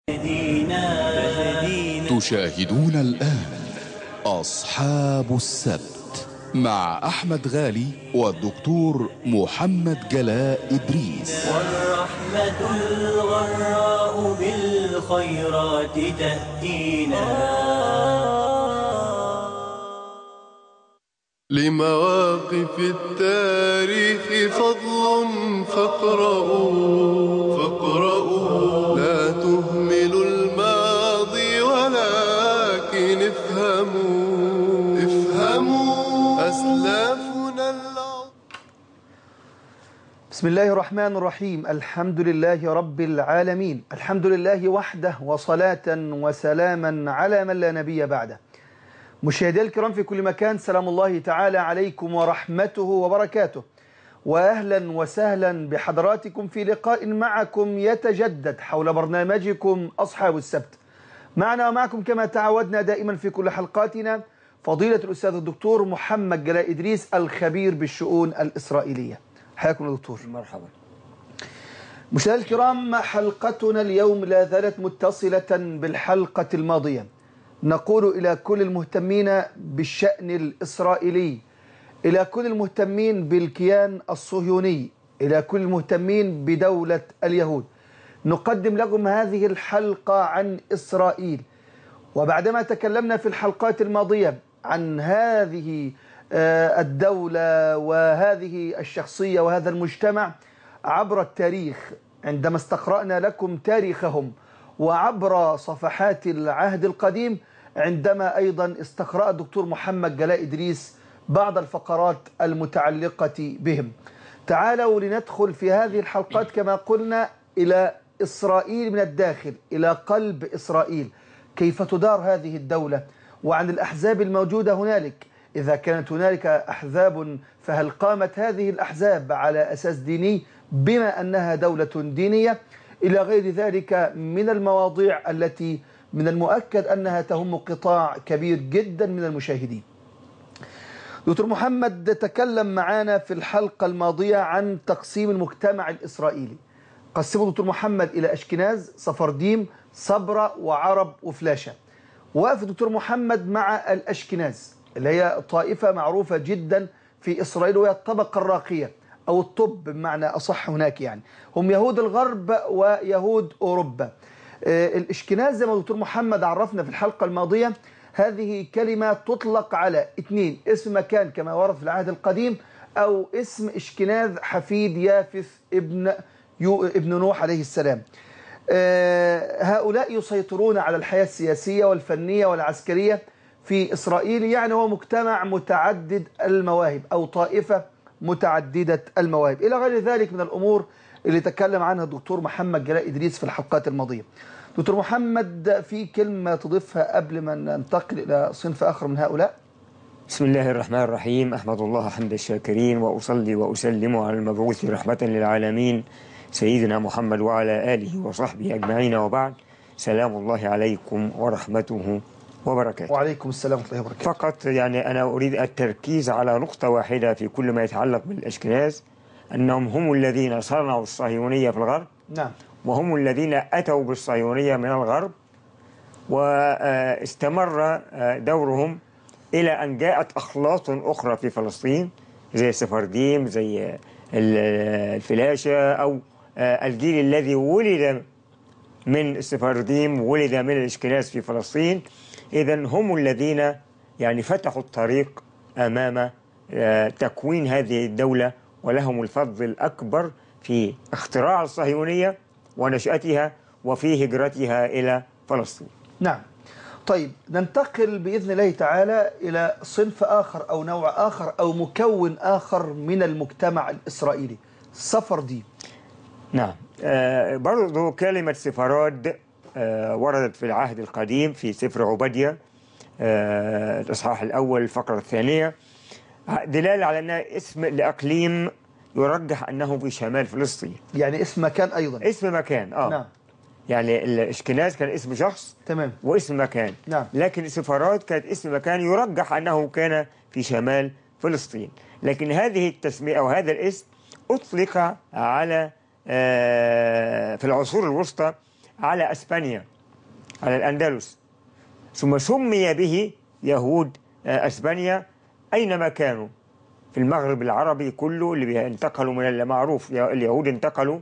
تشاهدون الآن أصحاب السبت مع أحمد غالي والدكتور محمد جلاء إدريس والرحمة الغراء بالخيرات تأتينا لمواقف التاريخ فضل فاقرؤوا فاقرؤوا لا تهملوا الماضي ولكن افهموا افهموا أسلافنا العظيم بسم الله الرحمن الرحيم الحمد لله رب العالمين الحمد لله وحده وصلاة وسلاما على من لا نبي بعده مشاهدي الكرام في كل مكان سلام الله تعالى عليكم ورحمته وبركاته وأهلا وسهلا بحضراتكم في لقاء معكم يتجدد حول برنامجكم أصحاب السبت معنا ومعكم كما تعودنا دائما في كل حلقاتنا فضيلة الأستاذ الدكتور محمد جلاء إدريس الخبير بالشؤون الإسرائيلية حياكم يا دكتور مرحبا مشاهدي الكرام حلقتنا اليوم لا زالت متصلة بالحلقة الماضية نقول إلى كل المهتمين بالشأن الإسرائيلي إلى كل المهتمين بالكيان الصهيوني إلى كل المهتمين بدولة اليهود نقدم لكم هذه الحلقة عن إسرائيل وبعدما تكلمنا في الحلقات الماضية عن هذه آه، الدولة وهذه الشخصية وهذا المجتمع عبر التاريخ عندما استقرأنا لكم تاريخهم وعبر صفحات العهد القديم عندما أيضا استقرأ الدكتور محمد جلاء إدريس بعض الفقرات المتعلقة بهم تعالوا لندخل في هذه الحلقات كما قلنا إلى إسرائيل من الداخل إلى قلب إسرائيل كيف تدار هذه الدولة وعن الأحزاب الموجودة هنالك إذا كانت هنالك أحزاب فهل قامت هذه الأحزاب على أساس ديني بما أنها دولة دينية إلى غير ذلك من المواضيع التي من المؤكد أنها تهم قطاع كبير جدا من المشاهدين دكتور محمد تكلم معنا في الحلقة الماضية عن تقسيم المجتمع الإسرائيلي قسمه دكتور محمد إلى أشكناز صفرديم صبرة وعرب وفلاشة وقف الدكتور محمد مع الأشكناز اللي هي طائفة معروفة جدا في إسرائيل وهي الطبقة الراقية أو الطب بمعنى أصح هناك يعني هم يهود الغرب ويهود أوروبا آه، الاشكناز زي ما الدكتور محمد عرفنا في الحلقة الماضية هذه كلمة تطلق على اثنين اسم مكان كما ورد في العهد القديم أو اسم اشكناز حفيد يافث ابن يو ابن نوح عليه السلام آه، هؤلاء يسيطرون على الحياة السياسية والفنية والعسكرية في إسرائيل يعني هو مجتمع متعدد المواهب أو طائفة متعددة المواهب إلى غير ذلك من الأمور اللي تكلم عنها الدكتور محمد جلاء إدريس في الحلقات الماضية دكتور محمد في كلمة تضيفها قبل ما ننتقل إلى صنف آخر من هؤلاء بسم الله الرحمن الرحيم أحمد الله حمد الشاكرين وأصلي وأسلم على المبعوث رحمة للعالمين سيدنا محمد وعلى آله وصحبه أجمعين وبعد سلام الله عليكم ورحمته وبركاته وعليكم السلام ورحمة الله وبركاته فقط يعني أنا أريد التركيز على نقطة واحدة في كل ما يتعلق بالأشكناز أنهم هم الذين صنعوا الصهيونية في الغرب نعم وهم الذين أتوا بالصهيونية من الغرب واستمر دورهم إلى أن جاءت أخلاط أخرى في فلسطين زي السفرديم زي الفلاشة أو الجيل الذي ولد من السفرديم ولد من الإشكناز في فلسطين إذا هم الذين يعني فتحوا الطريق أمام تكوين هذه الدولة ولهم الفضل الأكبر في اختراع الصهيونية ونشأتها وفي هجرتها إلى فلسطين نعم طيب ننتقل بإذن الله تعالى إلى صنف آخر أو نوع آخر أو مكون آخر من المجتمع الإسرائيلي سفرديم نعم آه برضو كلمة سفراد آه وردت في العهد القديم في سفر عبدية آه الإصحاح الأول الفقرة الثانية دلالة على أنها اسم لأقليم يرجح أنه في شمال فلسطين يعني اسم مكان أيضا اسم مكان آه نعم يعني الاشكناز كان اسم شخص تمام واسم مكان نعم. لكن السفارات كانت اسم مكان يرجح أنه كان في شمال فلسطين لكن هذه التسمية أو هذا الاسم أطلق على آه، في العصور الوسطى على أسبانيا على الأندلس ثم سمي به يهود آه، أسبانيا أينما كانوا في المغرب العربي كله اللي بي- انتقلوا من المعروف يا- اليهود انتقلوا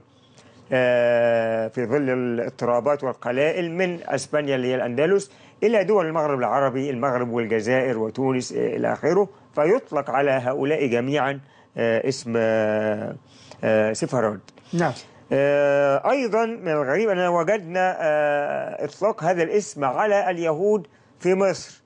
آه، في ظل الاضطرابات والقلائل من اسبانيا اللي هي الاندلس الى دول المغرب العربي المغرب والجزائر وتونس آه، الى اخره فيطلق على هؤلاء جميعا آه، اسم آه، آه، سفارات نعم آه، أيضا من الغريب أننا وجدنا آه، إطلاق هذا الاسم على اليهود في مصر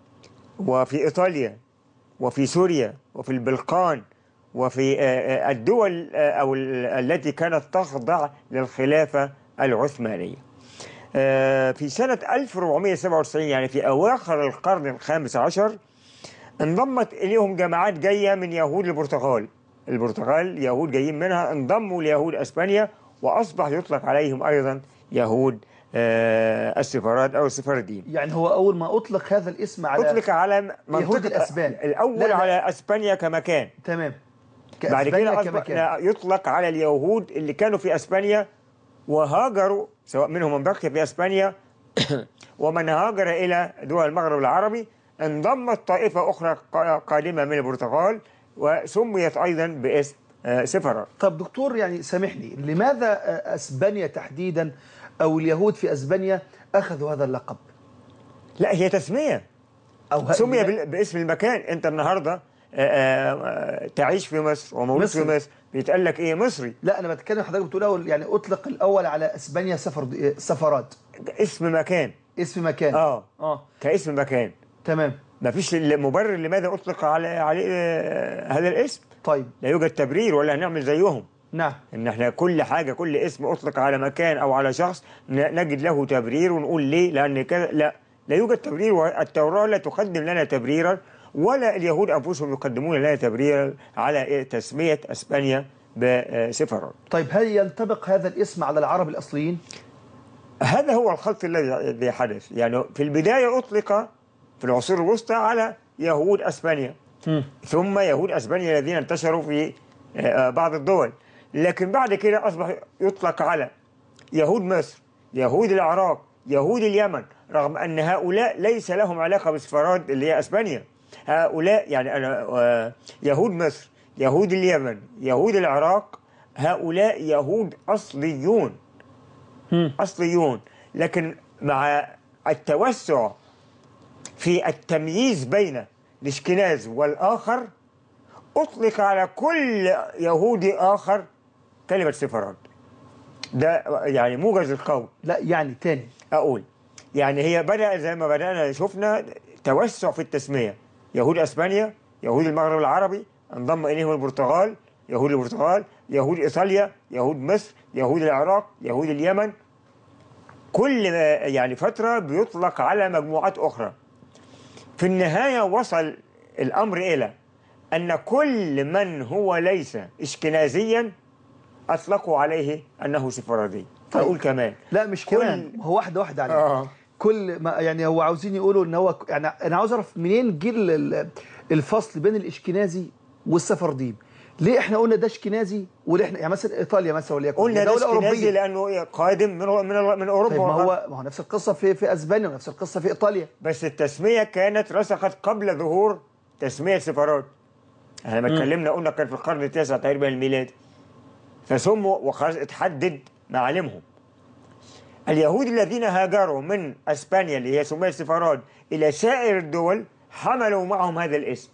وفي إيطاليا وفي سوريا وفي البلقان وفي آه، آه، الدول آه، أو ال- التي كانت تخضع للخلافة العثمانية آه، في سنة 1497 يعني في أواخر القرن الخامس عشر انضمت إليهم جماعات جاية من يهود البرتغال البرتغال يهود جايين منها انضموا ليهود أسبانيا وأصبح يطلق عليهم أيضا يهود آه، السفارات أو السفاردين يعني هو أول ما أطلق هذا الاسم على أطلق على منطقة الأسبان. الأول لا، لا. على أسبانيا كمكان تمام بعد كأسبانيا كده أصبح كمكان. لا، يطلق على اليهود اللي كانوا في اسبانيا وهاجروا سواء منهم من بقي في اسبانيا ومن هاجر الى دول المغرب العربي انضمت طائفه اخرى قا- قادمه من البرتغال وسميت ايضا باسم آه، سفرة طب دكتور يعني سامحني لماذا آه، أسبانيا تحديدا أو اليهود في أسبانيا أخذوا هذا اللقب لا هي تسميه أو ه- سمي لما- بال- باسم المكان انت النهارده آه، آه، تعيش في مصر ومولود في مصري. مصر بيتقال لك ايه مصري لا أنا بتكلم حضرتك بتقول أول يعني أطلق الأول على أسبانيا سفر سفرات اسم مكان اسم مكان اه آه كاسم مكان تمام ما فيش مبرر لماذا اطلق على عليه آه، هذا الاسم طيب لا يوجد تبرير ولا هنعمل زيهم نعم ان احنا كل حاجه كل اسم اطلق على مكان او على شخص ن- نجد له تبرير ونقول ليه لان كذا لا لا يوجد تبرير والتوراه لا تقدم لنا تبريرا ولا اليهود انفسهم يقدمون لنا تبريرا على إيه؟ تسميه اسبانيا بسفرات طيب هل ينطبق هذا الاسم على العرب الأصليين هذا هو الخلط الذي الذي حدث يعني في البدايه اطلق في العصور الوسطى على يهود اسبانيا ثم يهود اسبانيا الذين انتشروا في آه، بعض الدول لكن بعد كده اصبح يطلق على يهود مصر يهود العراق يهود اليمن رغم ان هؤلاء ليس لهم علاقه بالسفارات اللي هي اسبانيا هؤلاء يعني انا آه، يهود مصر يهود اليمن يهود العراق هؤلاء يهود اصليون اصليون لكن مع التوسع في التمييز بين الاشكناز والاخر اطلق على كل يهودي اخر كلمه سفرات ده يعني موجز القول لا يعني تاني اقول يعني هي بدا زي ما بدانا شفنا توسع في التسميه يهود اسبانيا يهود المغرب العربي انضم اليهم البرتغال يهود البرتغال يهود ايطاليا يهود مصر يهود العراق يهود اليمن كل ما- يعني فتره بيطلق على مجموعات اخرى في النهايه وصل الامر الى ان كل من هو ليس اشكنازيا اطلقوا عليه انه سفرادي اقول كمان لا مش كل- كمان هو واحدة واحدة عليه آه. كل ما يعني هو عاوزين يقولوا ان هو يعني انا عاوز اعرف منين جه ال- ال- الفصل بين الاشكنازي والسفرديم ليه احنا قلنا ده اشكنازي وليه احنا يعني مثلا ايطاليا مثلا وليكن قلنا هي ده دولة اشكنازي اوروبية لانه قادم من من من اوروبا طيب ما والغرب. هو ما هو نفس القصة في في اسبانيا ونفس القصة في ايطاليا بس التسميه كانت رسخت قبل ظهور تسميه سفارات احنا لما اتكلمنا قلنا كان في القرن التاسع تقريبا الميلادي فسموا وخلاص اتحدد معالمهم اليهود الذين هاجروا من اسبانيا اللي هي سميت سفارات الى سائر الدول حملوا معهم هذا الاسم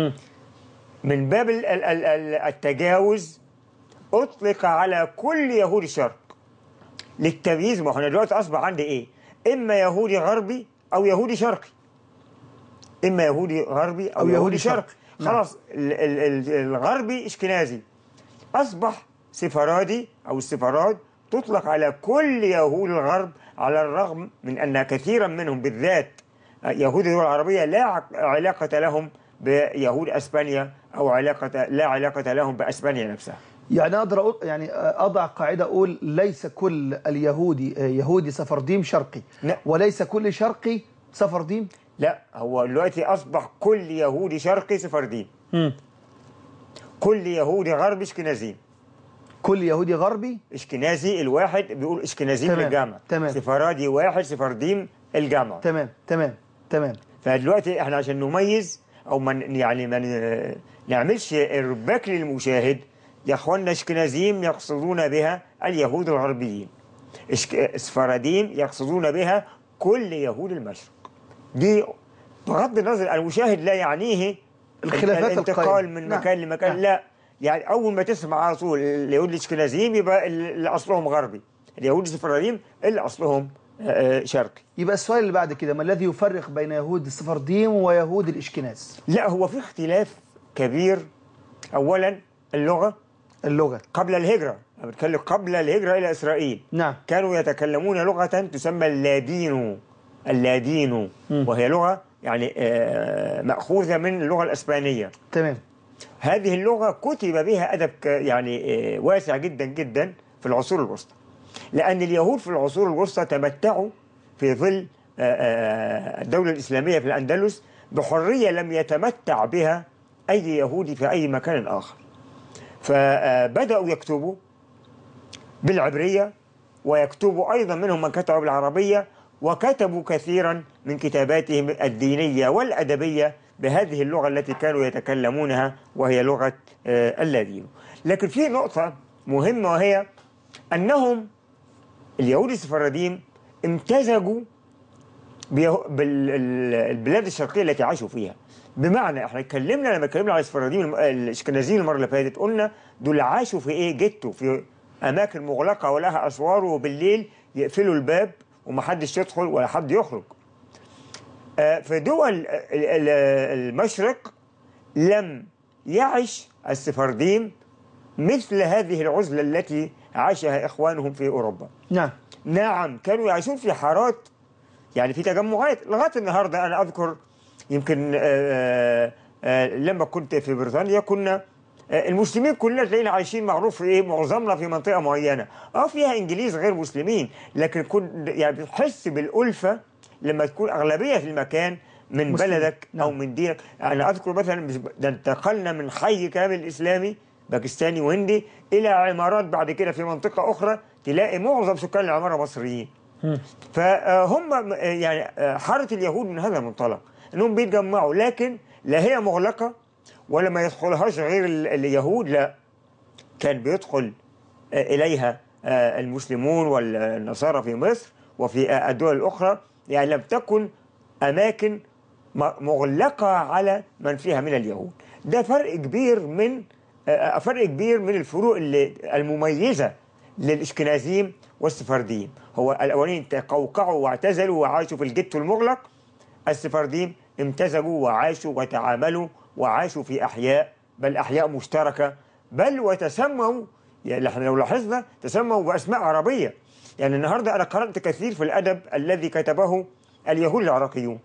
من باب ال- ال- ال- ال- التجاوز اطلق على كل يهود الشرق للتمييز ما هو انا دلوقتي اصبح عندي ايه؟ اما يهودي غربي او يهودي شرقي. اما يهودي غربي او, أو يهودي, يهودي شرقي. شرقي. نعم. خلاص ال- ال- ال- الغربي اشكنازي. اصبح سفرادي او السفارات تطلق على كل يهود الغرب على الرغم من ان كثيرا منهم بالذات يهود الدول العربيه لا عق- علاقه لهم بيهود اسبانيا او علاقه لا علاقه لهم باسبانيا نفسها. يعني اقدر أقول يعني اضع قاعده اقول ليس كل اليهودي يهودي سفرديم شرقي لا. وليس كل شرقي سفرديم لا هو دلوقتي اصبح كل يهودي شرقي سفردين كل يهودي غربي اشكنازيين كل يهودي غربي اشكنازي الواحد بيقول اشكنازيم تمام، الجامعة تمام. سفرادي واحد سفرديم الجامعة تمام تمام تمام فدلوقتي احنا عشان نميز او من يعني ما ن- نعملش ارباك للمشاهد يا اخوانا اشكنازيم يقصدون بها اليهود الغربيين إشك- سفرديم يقصدون بها كل يهود المشرق دي بغض النظر المشاهد لا يعنيه الخلافات الانتقال القائمة. من نعم، مكان لمكان نعم. لا يعني اول ما تسمع على طول اليهود الاشكنازيين يبقى اللي اصلهم غربي اليهود السفرديم اللي اصلهم آه، آه، شرقي يبقى السؤال اللي بعد كده ما الذي يفرق بين يهود السفرديم ويهود الإشكناز لا هو في اختلاف كبير اولا اللغه اللغة قبل الهجره أنا بتكلم قبل الهجره الى اسرائيل نعم كانوا يتكلمون لغه تسمى اللادينو اللادينو وهي لغه يعني آه، ماخوذه من اللغه الاسبانيه تمام هذه اللغه كتب بها ادب ك- يعني آه، واسع جدا جدا في العصور الوسطى لان اليهود في العصور الوسطى تمتعوا في ظل آه، آه، الدوله الاسلاميه في الاندلس بحريه لم يتمتع بها اي يهودي في اي مكان اخر فبداوا يكتبوا بالعبريه ويكتبوا ايضا منهم من كتبوا بالعربيه وكتبوا كثيرا من كتاباتهم الدينيه والادبيه بهذه اللغه التي كانوا يتكلمونها وهي لغه آه، اللادينو. لكن في نقطه مهمه وهي انهم اليهود السفرديم امتزجوا بيه- بالبلاد الشرقيه التي عاشوا فيها بمعنى احنا اتكلمنا لما اتكلمنا على السفرديين الم- الاشكنازيين المره اللي فاتت قلنا دول عاشوا في ايه جتوا في اماكن مغلقه ولها اسوار وبالليل يقفلوا الباب ومحدش يدخل ولا حد يخرج آه، في دول ال- ال- المشرق لم يعش السفرديم مثل هذه العزله التي عاشها اخوانهم في اوروبا نعم نعم كانوا يعيشون في حارات يعني في تجمعات لغايه النهارده انا اذكر يمكن آه، آه، لما كنت في بريطانيا كنا آه، المسلمين كلنا تلاقينا عايشين معروف في ايه معظمنا في منطقه معينه اه فيها انجليز غير مسلمين لكن كن يعني بتحس بالالفه لما تكون اغلبيه المكان من مسلمين. بلدك او نعم. من دينك انا اذكر مثلا مش- ده انتقلنا من حي كامل اسلامي باكستاني وهندي الى عمارات بعد كده في منطقه اخرى تلاقي معظم سكان العماره مصريين فهم يعني حاره اليهود من هذا المنطلق انهم بيتجمعوا لكن لا هي مغلقه ولا ما يدخلهاش غير ال- اليهود لا كان بيدخل اليها المسلمون والنصارى في مصر وفي الدول الاخرى يعني لم تكن اماكن م- مغلقه على من فيها من اليهود ده فرق كبير من آه، فرق كبير من الفروق اللي المميزه للاشكنازيم والسفرديم هو الاولين تقوقعوا واعتزلوا وعاشوا في الجت المغلق السفرديم امتزجوا وعاشوا وتعاملوا وعاشوا في احياء بل احياء مشتركه بل وتسموا يعني احنا لو لاحظنا تسموا باسماء عربيه يعني النهارده انا قرات كثير في الادب الذي كتبه اليهود العراقيون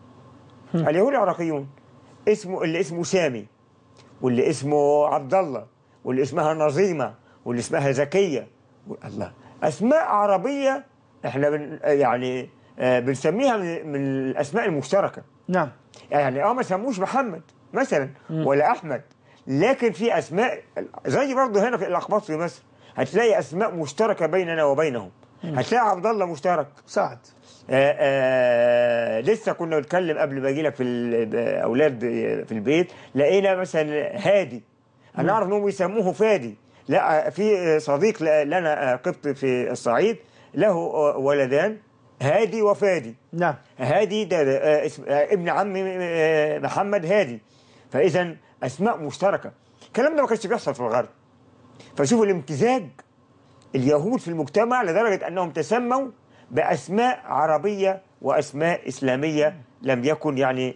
اليهود العراقيون اسمه اللي اسمه سامي واللي اسمه عبد الله واللي اسمها نظيمه واللي اسمها زكيه الله اسماء عربيه احنا بن يعني آه، بنسميها من من الاسماء المشتركه نعم يعني اه ما سموش محمد مثلا ولا احمد لكن في اسماء زي برضه هنا في الاقباط في مصر هتلاقي اسماء مشتركه بيننا وبينهم هتلاقي عبد الله مشترك سعد آه آه لسه كنا بنتكلم قبل ما اجي لك في الاولاد في البيت لقينا مثلا هادي انا اعرف انهم يسموه فادي لا في صديق لنا قبط في الصعيد له ولدان هادي وفادي نعم هادي ده آه، اسم آه، ابن عم آه، محمد هادي فاذا اسماء مشتركه الكلام ده ما كانش بيحصل في الغرب فشوفوا الامتزاج اليهود في المجتمع لدرجه انهم تسموا باسماء عربيه واسماء اسلاميه لم يكن يعني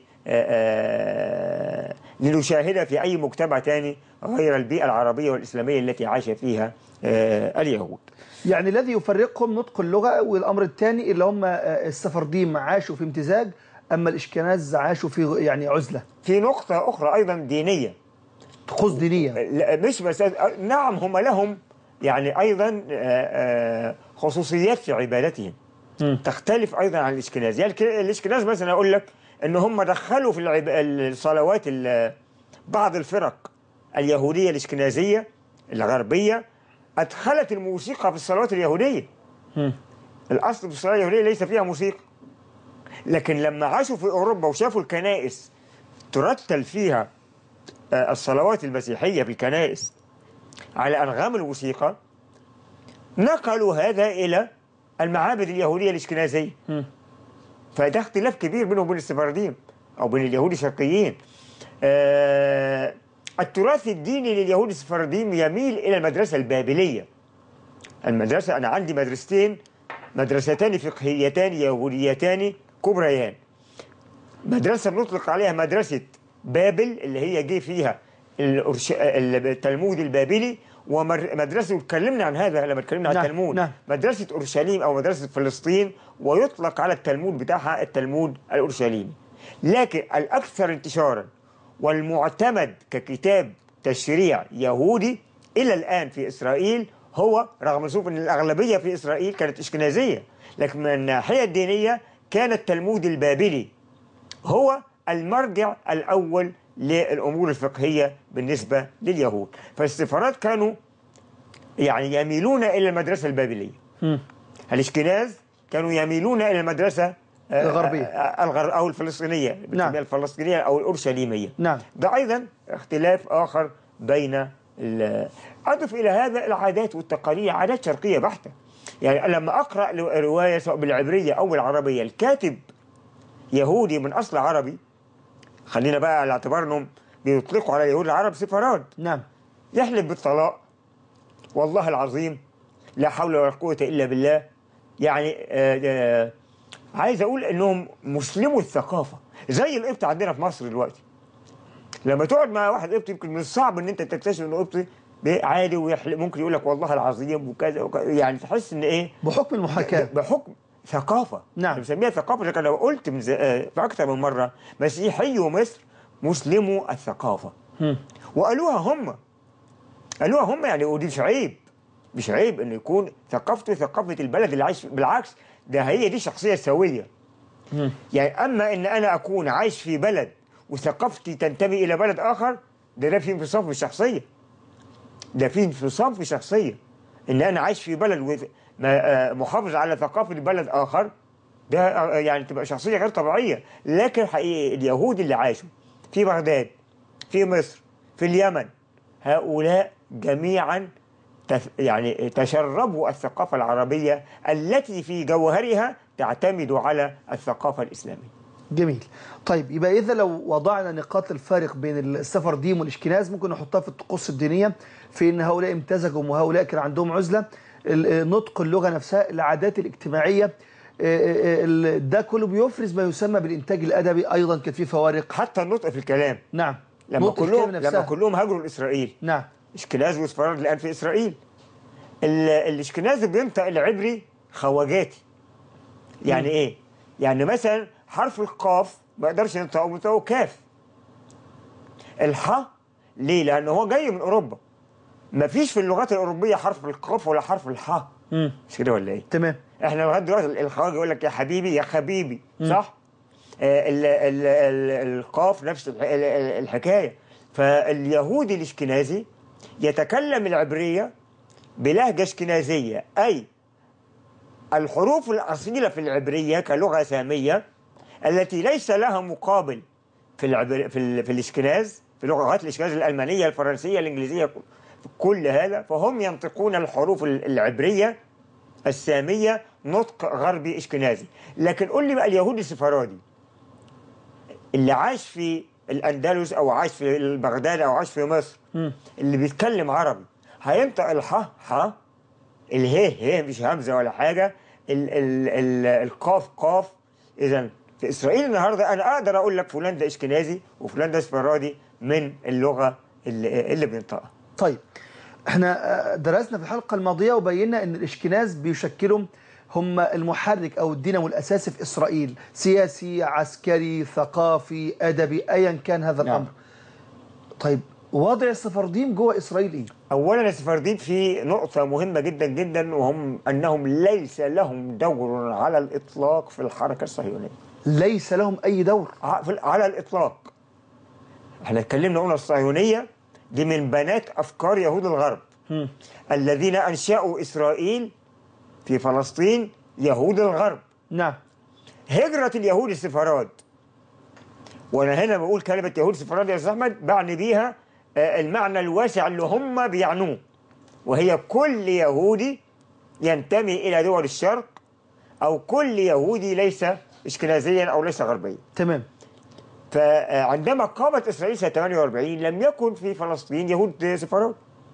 آه، آه، لنشاهدها في اي مجتمع ثاني غير البيئه العربيه والاسلاميه التي عاش فيها آه، اليهود يعني الذي يفرقهم نطق اللغة والأمر الثاني اللي هم آه، السفرديم عاشوا في امتزاج أما الإشكناز عاشوا في غ- يعني عزلة في نقطه اخرى ايضا دينيه طقوس دينية لا، مش بس نعم هم لهم يعني ايضا آه، آه، خصوصيات في عبادتهم تختلف ايضا عن الاشكناز يعني الك- الاشكناز مثلا اقول لك ان هم دخلوا في العب... الصلوات ال- بعض الفرق اليهوديه الاشكنازيه الغربيه أدخلت الموسيقى في الصلوات اليهودية الأصل في الصلاة اليهودية ليس فيها موسيقى لكن لما عاشوا في أوروبا وشافوا الكنائس ترتل فيها آه، الصلوات المسيحية في الكنائس على أنغام الموسيقى نقلوا هذا إلى المعابد اليهودية الإشكنازية فده اختلاف كبير بينهم وبين السفارديم أو بين اليهود الشرقيين آه التراث الديني لليهود السفارديم يميل إلى المدرسة البابلية المدرسة أنا عندي مدرستين مدرستان فقهيتان يهوديتان كبريان مدرسة بنطلق عليها مدرسة بابل اللي هي جه فيها الأرش... التلمود البابلي ومدرسة اتكلمنا عن هذا لما اتكلمنا عن نعم، التلمود نعم. مدرسة أورشليم أو مدرسة فلسطين ويطلق على التلمود بتاعها التلمود الأورشليمي لكن الأكثر انتشارا والمعتمد ككتاب تشريع يهودي إلى الآن في إسرائيل هو رغم شوف أن الأغلبية في إسرائيل كانت إشكنازية لكن من الناحية الدينية كان التلمود البابلي هو المرجع الأول للأمور الفقهية بالنسبة لليهود فالسفارات كانوا يعني يميلون إلى المدرسة البابلية الاشكناز كانوا يميلون إلى المدرسة آه، الغربية. آه، الغر أو الفلسطينية نعم. بنسميها الفلسطينية أو الأورشليمية نعم. ده أيضا اختلاف آخر بين ال- أضف إلى هذا العادات والتقاليد عادات شرقية بحتة يعني لما أقرأ رواية سواء بالعبرية أو بالعربية الكاتب يهودي من أصل عربي خلينا بقى على اعتبار انهم بيطلقوا على اليهود العرب سفرات نعم يحلف بالطلاق والله العظيم لا حول ولا قوة إلا بالله يعني آه آه عايز أقول إنهم مسلموا الثقافة زي القبط عندنا في مصر دلوقتي لما تقعد مع واحد قبطي يمكن من الصعب إن أنت تكتشف إنه قبطي عادي ويحلف ممكن يقول لك والله العظيم وكذا وكذا يعني تحس إن إيه بحكم المحاكاة بحكم ثقافة نعم. أنا بسميها ثقافة لكن لو قلت من ز- آه، في أكثر من مرة مسيحي مصر مسلموا الثقافة وقالوها هم قالوها هم يعني ودي مش عيب مش عيب انه يكون ثقافته ثقافة البلد اللي عايش بالعكس ده هي دي شخصية سوية يعني اما ان انا اكون عايش في بلد وثقافتي تنتمي الى بلد اخر ده ده في انفصام في الشخصية ده في انفصام في الشخصية ان انا عايش في بلد وث- ما- آه، محافظ على ثقافة بلد اخر ده آه، يعني تبقى شخصية غير طبيعية لكن حقيقي اليهود اللي عاشوا في بغداد في مصر في اليمن هؤلاء جميعا تف- يعني تشربوا الثقافة العربية التي في جوهرها تعتمد على الثقافة الإسلامية جميل طيب يبقى إذا لو وضعنا نقاط الفارق بين السفرديم والإشكناز ممكن نحطها في الطقوس الدينية في أن هؤلاء امتزجوا وهؤلاء كان عندهم عزلة ال- نطق اللغة نفسها العادات الاجتماعية آه، آه، ال- ده كله بيفرز ما يسمى بالإنتاج الأدبي أيضا كان فيه فوارق حتى النطق في الكلام نعم لما نطق كلهم الكلمة لما نفسها. كلهم هاجروا لإسرائيل نعم اشكناز وسفراد الآن في إسرائيل ال- الاشكناز بينطق العبري خواجاتي يعني إيه؟ يعني مثلا حرف القاف ما يقدرش ينطقه بينطقه كاف الحاء ليه؟ لأنه هو جاي من أوروبا ما فيش في اللغات الأوروبية حرف القاف ولا حرف الحاء مش كده ولا إيه؟ تمام احنا لغايه دلوقتي الخواجه يقول لك يا حبيبي يا خبيبي صح؟ آه ال ال ال القاف نفس الح- ال- ال- الحكايه فاليهودي الاشكنازي يتكلم العبريه بلهجه اشكنازيه اي الحروف الاصيله في العبريه كلغه ساميه التي ليس لها مقابل في العبر في, ال... في الاشكناز في لغات الاشكناز الالمانيه الفرنسيه الانجليزيه كل هذا فهم ينطقون الحروف ال- العبريه السامية نطق غربي اشكنازي لكن قول لي بقى اليهودي السفرادي اللي عاش في الأندلس أو عاش في بغداد أو عاش في مصر اللي بيتكلم عربي هينطق الح ح الهي هي مش همزة ولا حاجة ال ال ال القاف قاف إذا في إسرائيل النهاردة أنا أقدر أقول لك فلان ده إشكنازي وفلان ده سفرادي من اللغة اللي, اللي بينطقها طيب احنا آه، درسنا في الحلقة الماضية وبينا ان الاشكناز بيشكلوا هم المحرك او الدينامو الاساسي في اسرائيل سياسي عسكري ثقافي ادبي ايا كان هذا نعم. الامر طيب وضع السفرديم جوه اسرائيل ايه اولا السفاردين في نقطه مهمه جدا جدا وهم انهم ليس لهم دور على الاطلاق في الحركه الصهيونيه ليس لهم اي دور ع- في- على الاطلاق احنا اتكلمنا قلنا الصهيونيه دي من بنات افكار يهود الغرب الذين أنشأوا إسرائيل في فلسطين يهود الغرب نعم هجرة اليهود السفارات وأنا هنا بقول كلمة يهود السفارات يا أستاذ أحمد بعني بيها آه، المعنى الواسع اللي هم بيعنوه وهي كل يهودي ينتمي إلى دول الشرق أو كل يهودي ليس إشكنازيا أو ليس غربيا تمام فعندما قامت إسرائيل سنة 48 لم يكن في فلسطين يهود سفارات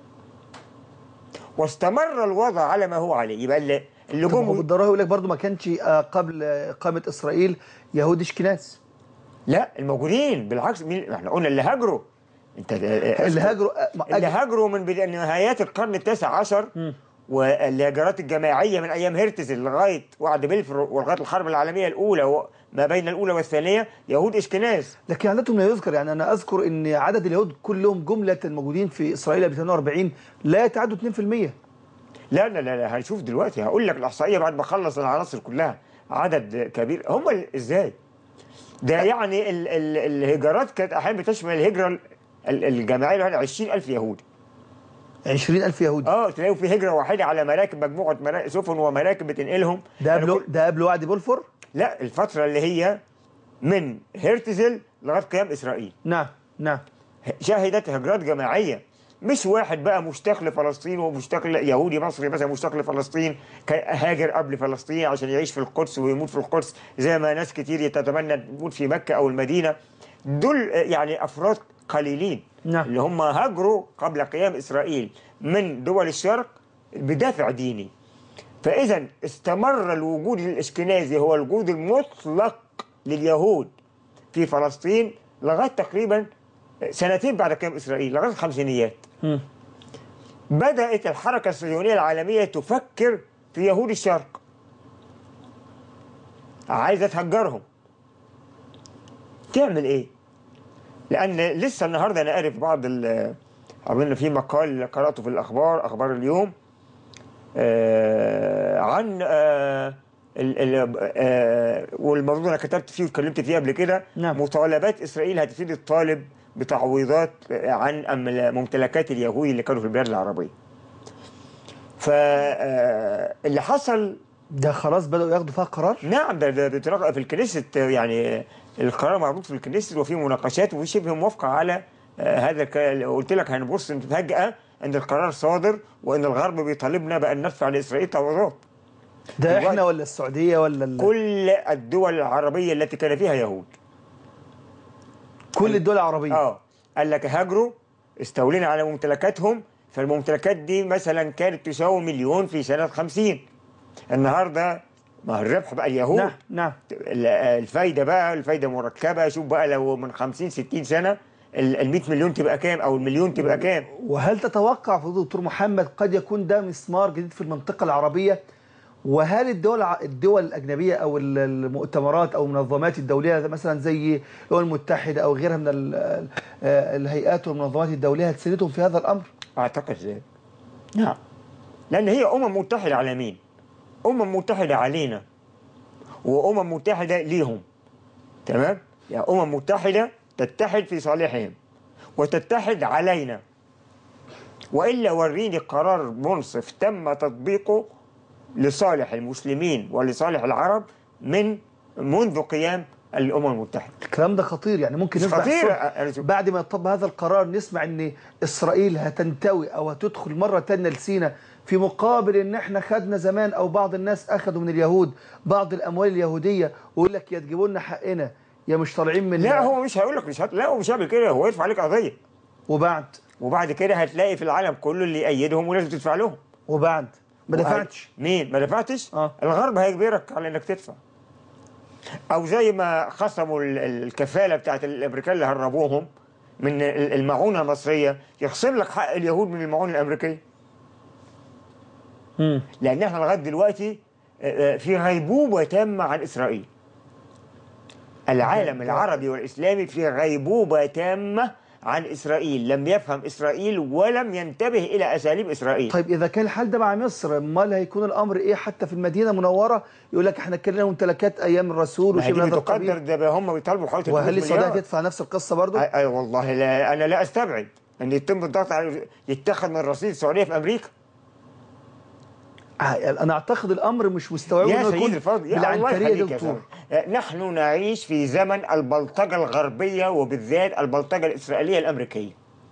واستمر الوضع على ما هو عليه يبقى اللي اللي طب هو جم بالضروره يقول لك برضه ما كانش آه، قبل آه، اقامه اسرائيل يهود اشكناز لا الموجودين بالعكس مين احنا قلنا اللي هاجروا انت اللي هاجروا آه، ما- اللي أجل- هاجروا من بدا- نهايات القرن التاسع عشر والهجرات الجماعيه من ايام هرتزل لغايه وعد بلفور ولغايه الحرب العالميه الاولى وما بين الاولى والثانيه يهود اشكناز لكن عادتهم لا يذكر يعني انا اذكر ان عدد اليهود كلهم جمله الموجودين في اسرائيل قبل 48 لا يتعدوا 2% لا لا لا, لا هنشوف دلوقتي هقول لك الاحصائيه بعد ما اخلص العناصر كلها عدد كبير هم ال- ازاي؟ ده يعني ال ال الهجرات كانت احيانا بتشمل الهجره ال- ال- الجماعيه اللي هو 20000 يهودي 20000 يهودي اه تلاقوا في هجره واحده على مراكب مجموعه مرا... سفن ومراكب بتنقلهم ده أنا قبل كل- ده قبل وعد بولفور لا الفتره اللي هي من هرتزل لغايه قيام اسرائيل نعم نعم شهدت هجرات جماعيه مش واحد بقى مشتاق لفلسطين ومشتاق ل- يهودي مصري مثلا مشتاق لفلسطين كان هاجر قبل فلسطين عشان يعيش في القدس ويموت في القدس زي ما ناس كتير تتمنى تموت في مكه او المدينه دول يعني افراد قليلين نعم. اللي هم هاجروا قبل قيام اسرائيل من دول الشرق بدافع ديني فاذا استمر الوجود الاشكنازي هو الوجود المطلق لليهود في فلسطين لغايه تقريبا سنتين بعد قيام اسرائيل لغايه الخمسينيات بدات الحركه الصهيونيه العالميه تفكر في يهود الشرق عايزه تهجرهم تعمل ايه؟ لان لسه النهارده انا قاري في بعض ال- اظن في مقال قراته في الاخبار اخبار اليوم آه عن آه ال- ال- آه والموضوع انا كتبت فيه واتكلمت فيه قبل كده نعم. مطالبات اسرائيل هتبتدي تطالب بتعويضات عن أم- ممتلكات اليهود اللي كانوا في البلاد العربيه. فاللي حصل ده خلاص بدأوا ياخدوا فيها قرار نعم ده ده بيتناقش في الكنيست يعني القرار مربوط في الكنيست وفي مناقشات وفي شبه موافقه على آه، هذا الك- قلت لك هنبص فجاه ان القرار صادر وان الغرب بيطالبنا بان ندفع لاسرائيل تعويضات. ده دلوقتي- احنا ولا السعوديه ولا ال... كل الدول العربيه التي كان فيها يهود كل الدول العربيه اه قال لك هاجروا استولينا على ممتلكاتهم فالممتلكات دي مثلا كانت تساوي مليون في سنه 50 النهارده ما هو الربح بقى اليهود نعم نعم ال- الفايده بقى الفايده مركبه شوف بقى لو من 50 60 سنه ال 100 مليون تبقى كام او المليون تبقى كام وهل تتوقع فضيلة دكتور محمد قد يكون ده مسمار جديد في المنطقة العربية وهل الدول الع- الدول الأجنبية أو ال- المؤتمرات أو المنظمات الدولية مثلا زي الأمم المتحدة أو غيرها من ال- ال- الهيئات والمنظمات الدولية هتساندهم في هذا الأمر؟ اعتقد ذلك نعم لان هي امم متحده على مين امم متحده علينا وامم متحده ليهم تمام يعني امم متحده تتحد في صالحهم وتتحد علينا والا وريني قرار منصف تم تطبيقه لصالح المسلمين ولصالح العرب من منذ قيام الامم المتحده الكلام ده خطير يعني ممكن مش نسمع خطير، الصبح أنا شوف- بعد ما يطبق هذا القرار نسمع ان اسرائيل هتنتوي او هتدخل مره تانية لسينا في مقابل ان احنا خدنا زمان او بعض الناس اخذوا من اليهود بعض الاموال اليهوديه ويقول لك يا تجيبوا لنا حقنا يا مش طالعين من لا هو مش هيقول لك مش هت... لا هو مش هيعمل كده هو يرفع عليك قضيه وبعد وبعد كده هتلاقي في العالم كله اللي يأيدهم ولازم تدفع لهم وبعد ما دفعتش مين ما دفعتش آه. الغرب هيجبرك على انك تدفع او زي ما خصموا ال- ال- الكفاله بتاعت الامريكان اللي هربوهم من ال- المعونه المصريه يخصم لك حق اليهود من المعونه الامريكيه لان احنا لغايه دلوقتي آه، آه، في غيبوبه تامه عن اسرائيل العالم العربي والاسلامي في غيبوبه تامه عن اسرائيل لم يفهم اسرائيل ولم ينتبه الى اساليب اسرائيل طيب اذا كان الحال ده مع مصر امال هيكون الامر ايه حتى في المدينه المنوره يقول لك احنا كلنا ممتلكات ايام الرسول ما هي دي وشبه هذا بتقدر القبيل ده هم بيطالبوا حوالي 300 وهل السعوديه مليار. هتدفع نفس القصه برضه؟ اي أي والله لا انا لا استبعد ان يتم الضغط على يتخذ من رصيد السعوديه في امريكا آه، انا اعتقد الامر مش مستوعب يا انه سيدي يكون الفاضل يا الله بالعنتريه يخليك دي يا دكتور سيدي. نحن نعيش في زمن البلطجة الغربية وبالذات البلطجة الإسرائيلية الأمريكية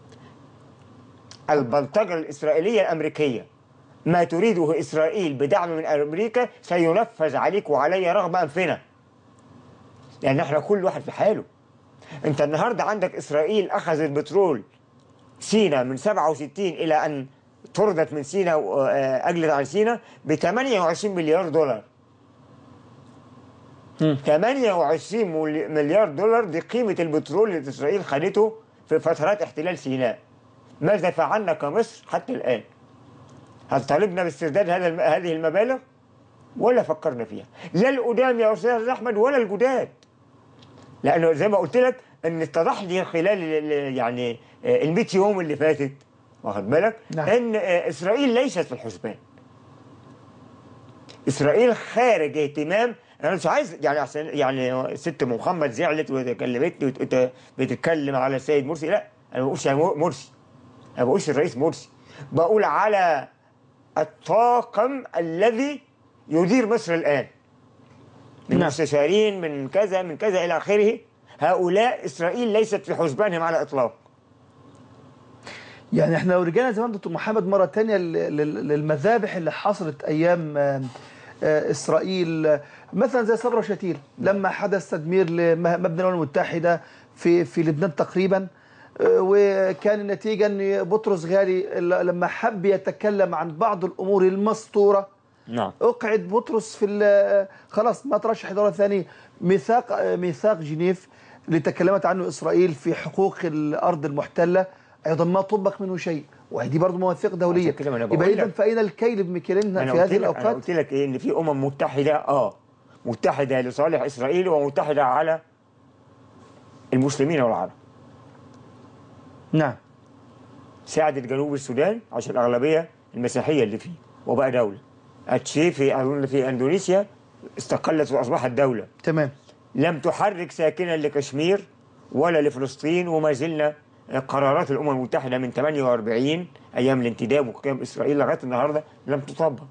البلطجة الإسرائيلية الأمريكية ما تريده إسرائيل بدعم من أمريكا سينفذ عليك وعلي رغم أنفنا لأن احنا كل واحد في حاله أنت النهاردة عندك إسرائيل أخذت بترول سينا من 67 إلى أن طردت من سينا وأجلت عن سينا ب 28 مليار دولار 28 مل- مليار دولار دي قيمة البترول اللي إسرائيل خدته في فترات احتلال سيناء ماذا فعلنا كمصر حتى الآن هل طالبنا باسترداد هذا الم- هذه المبالغ ولا فكرنا فيها لا القدام يا أستاذ أحمد ولا الجداد لأنه زي ما قلت لك أن اتضح لي خلال ال- ال- يعني ال 100 يوم اللي فاتت واخد بالك نعم. أن آه، إسرائيل ليست في الحسبان اسرائيل خارج اهتمام انا مش عايز يعني عشان يعني ست ام محمد زعلت وكلمتني وت- وت- بتتكلم على السيد مرسي لا انا ما بقولش على مرسي انا ما بقولش الرئيس مرسي بقول على الطاقم الذي يدير مصر الان من نعم. مستشارين من كذا من كذا الى اخره هؤلاء اسرائيل ليست في حسبانهم على الاطلاق يعني احنا لو رجعنا زمان دكتور محمد مره تانية لل- لل- للمذابح اللي حصلت ايام آه، آه، اسرائيل آه، مثلا زي صبرا وشتيل لما حدث تدمير لمبنى الامم المتحده في في لبنان تقريبا آه، وكان النتيجه ان بطرس غالي ل- لما حب يتكلم عن بعض الامور المسطوره نعم اقعد بطرس في ال- خلاص ما ترشح دوله ثانيه ميثاق ميثاق جنيف اللي تكلمت عنه اسرائيل في حقوق الارض المحتله ايضا ما طبق منه شيء وهذه برضه مواثيق دوليه عشان كده ما أنا بقول يبقى اذا لك. فاين الكيل بمكيالين انا في قلت هذه لك انا الاوقات قلت لك ايه ان في امم متحده اه متحده لصالح اسرائيل ومتحده على المسلمين والعرب نعم ساعدت جنوب السودان عشان الاغلبيه المسيحيه اللي فيه وبقى دوله اتشي في اظن في اندونيسيا استقلت واصبحت دوله تمام لم تحرك ساكنا لكشمير ولا لفلسطين وما زلنا قرارات الامم المتحده من 48 ايام الانتداب وقيام اسرائيل لغايه النهارده لم تطبق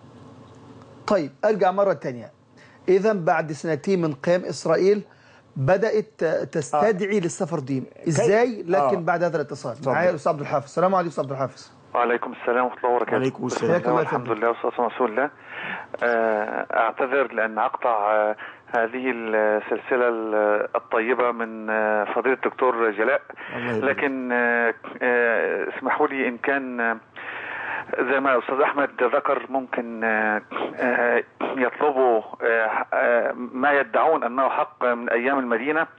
طيب ارجع مره ثانيه اذا بعد سنتين من قيام اسرائيل بدات تستدعي للسفر دين ازاي لكن آه. بعد هذا الاتصال اتفضل. معايا الاستاذ عبد الحافظ السلام عليكم استاذ عبد الحافظ وعليكم السلام ورحمة الله وبركاته وعليكم السلام. حياك الله يا الحمد فندم. لله والصلاة والسلام على رسول الله آه، أعتذر لأن أقطع آه، هذه السلسلة ال- الطيبة من آه، فضيلة الدكتور جلاء الله يبارك. لكن آه، آه، اسمحوا لي إن كان آه، زي ما الأستاذ أحمد ذكر ممكن آه، آه، يطلبوا آه، آه، ما يدعون أنه حق من أيام المدينة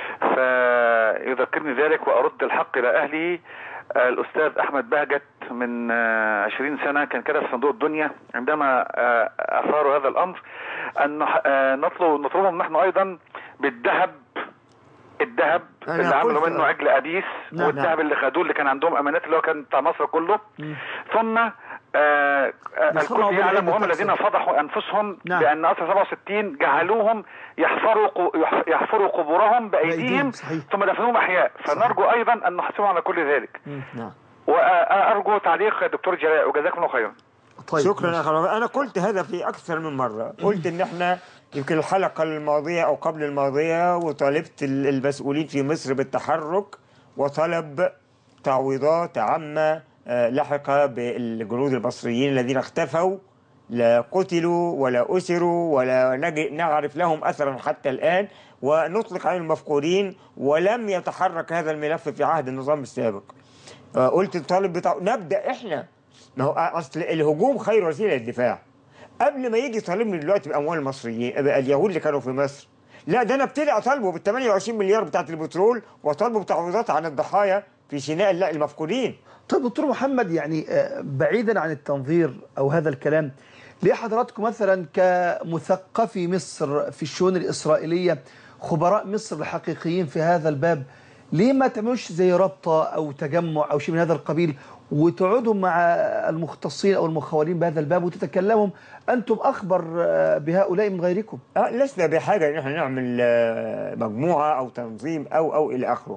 فيذكرني ذلك وأرد الحق إلى أهله آه، الأستاذ أحمد بهجت من آه، 20 سنة كان كده في صندوق الدنيا عندما آه، أثاروا هذا الأمر أن نح- آه، نطلب نطلبهم نحن أيضا بالذهب الذهب أنا اللي عملوا قلت- منه عجل أبيس نعم. والذهب اللي خدوه اللي كان عندهم أمانات اللي هو كان بتاع مصر كله ثم آه، آه، بيصنعوا الكل بالعلم يعلم هم والتقصير. الذين فضحوا أنفسهم نعم. بأن أسر 67 جعلوهم يحفروا قو- يح- يحفروا قبورهم بأيديهم، بأيديهم صحيح. ثم دفنوهم أحياء فنرجو أيضا أن نحاسبهم على كل ذلك نعم وأرجو تعليق دكتور جلاء وجزاكم الله خيرا طيب شكرا يا خلاص انا قلت هذا في اكثر من مره قلت ان احنا يمكن الحلقه الماضيه او قبل الماضيه وطالبت ال- المسؤولين في مصر بالتحرك وطلب تعويضات عامه آه، لحقه بالجنود المصريين الذين اختفوا لا قتلوا ولا اسروا ولا نج- نعرف لهم اثرا حتى الان ونطلق عليهم المفقودين ولم يتحرك هذا الملف في عهد النظام السابق آه، قلت الطالب بتاع نبدا احنا ما هو اصل الهجوم خير وسيله للدفاع قبل ما يجي يطالبني دلوقتي باموال المصريين اليهود اللي كانوا في مصر لا ده انا ابتدي اطالبه بال 28 مليار بتاعت البترول واطالبه بتعويضات عن الضحايا في سيناء لا المفقودين طيب دكتور محمد يعني آه، بعيدا عن التنظير او هذا الكلام ليه حضراتكم مثلا كمثقفي مصر في الشؤون الاسرائيليه خبراء مصر الحقيقيين في هذا الباب ليه ما تعملوش زي رابطه او تجمع او شيء من هذا القبيل وتقعدوا مع المختصين او المخولين بهذا الباب وتتكلموا انتم اخبر آه، بهؤلاء من غيركم آه، لسنا بحاجه ان احنا نعمل آه، مجموعه او تنظيم او او الى اخره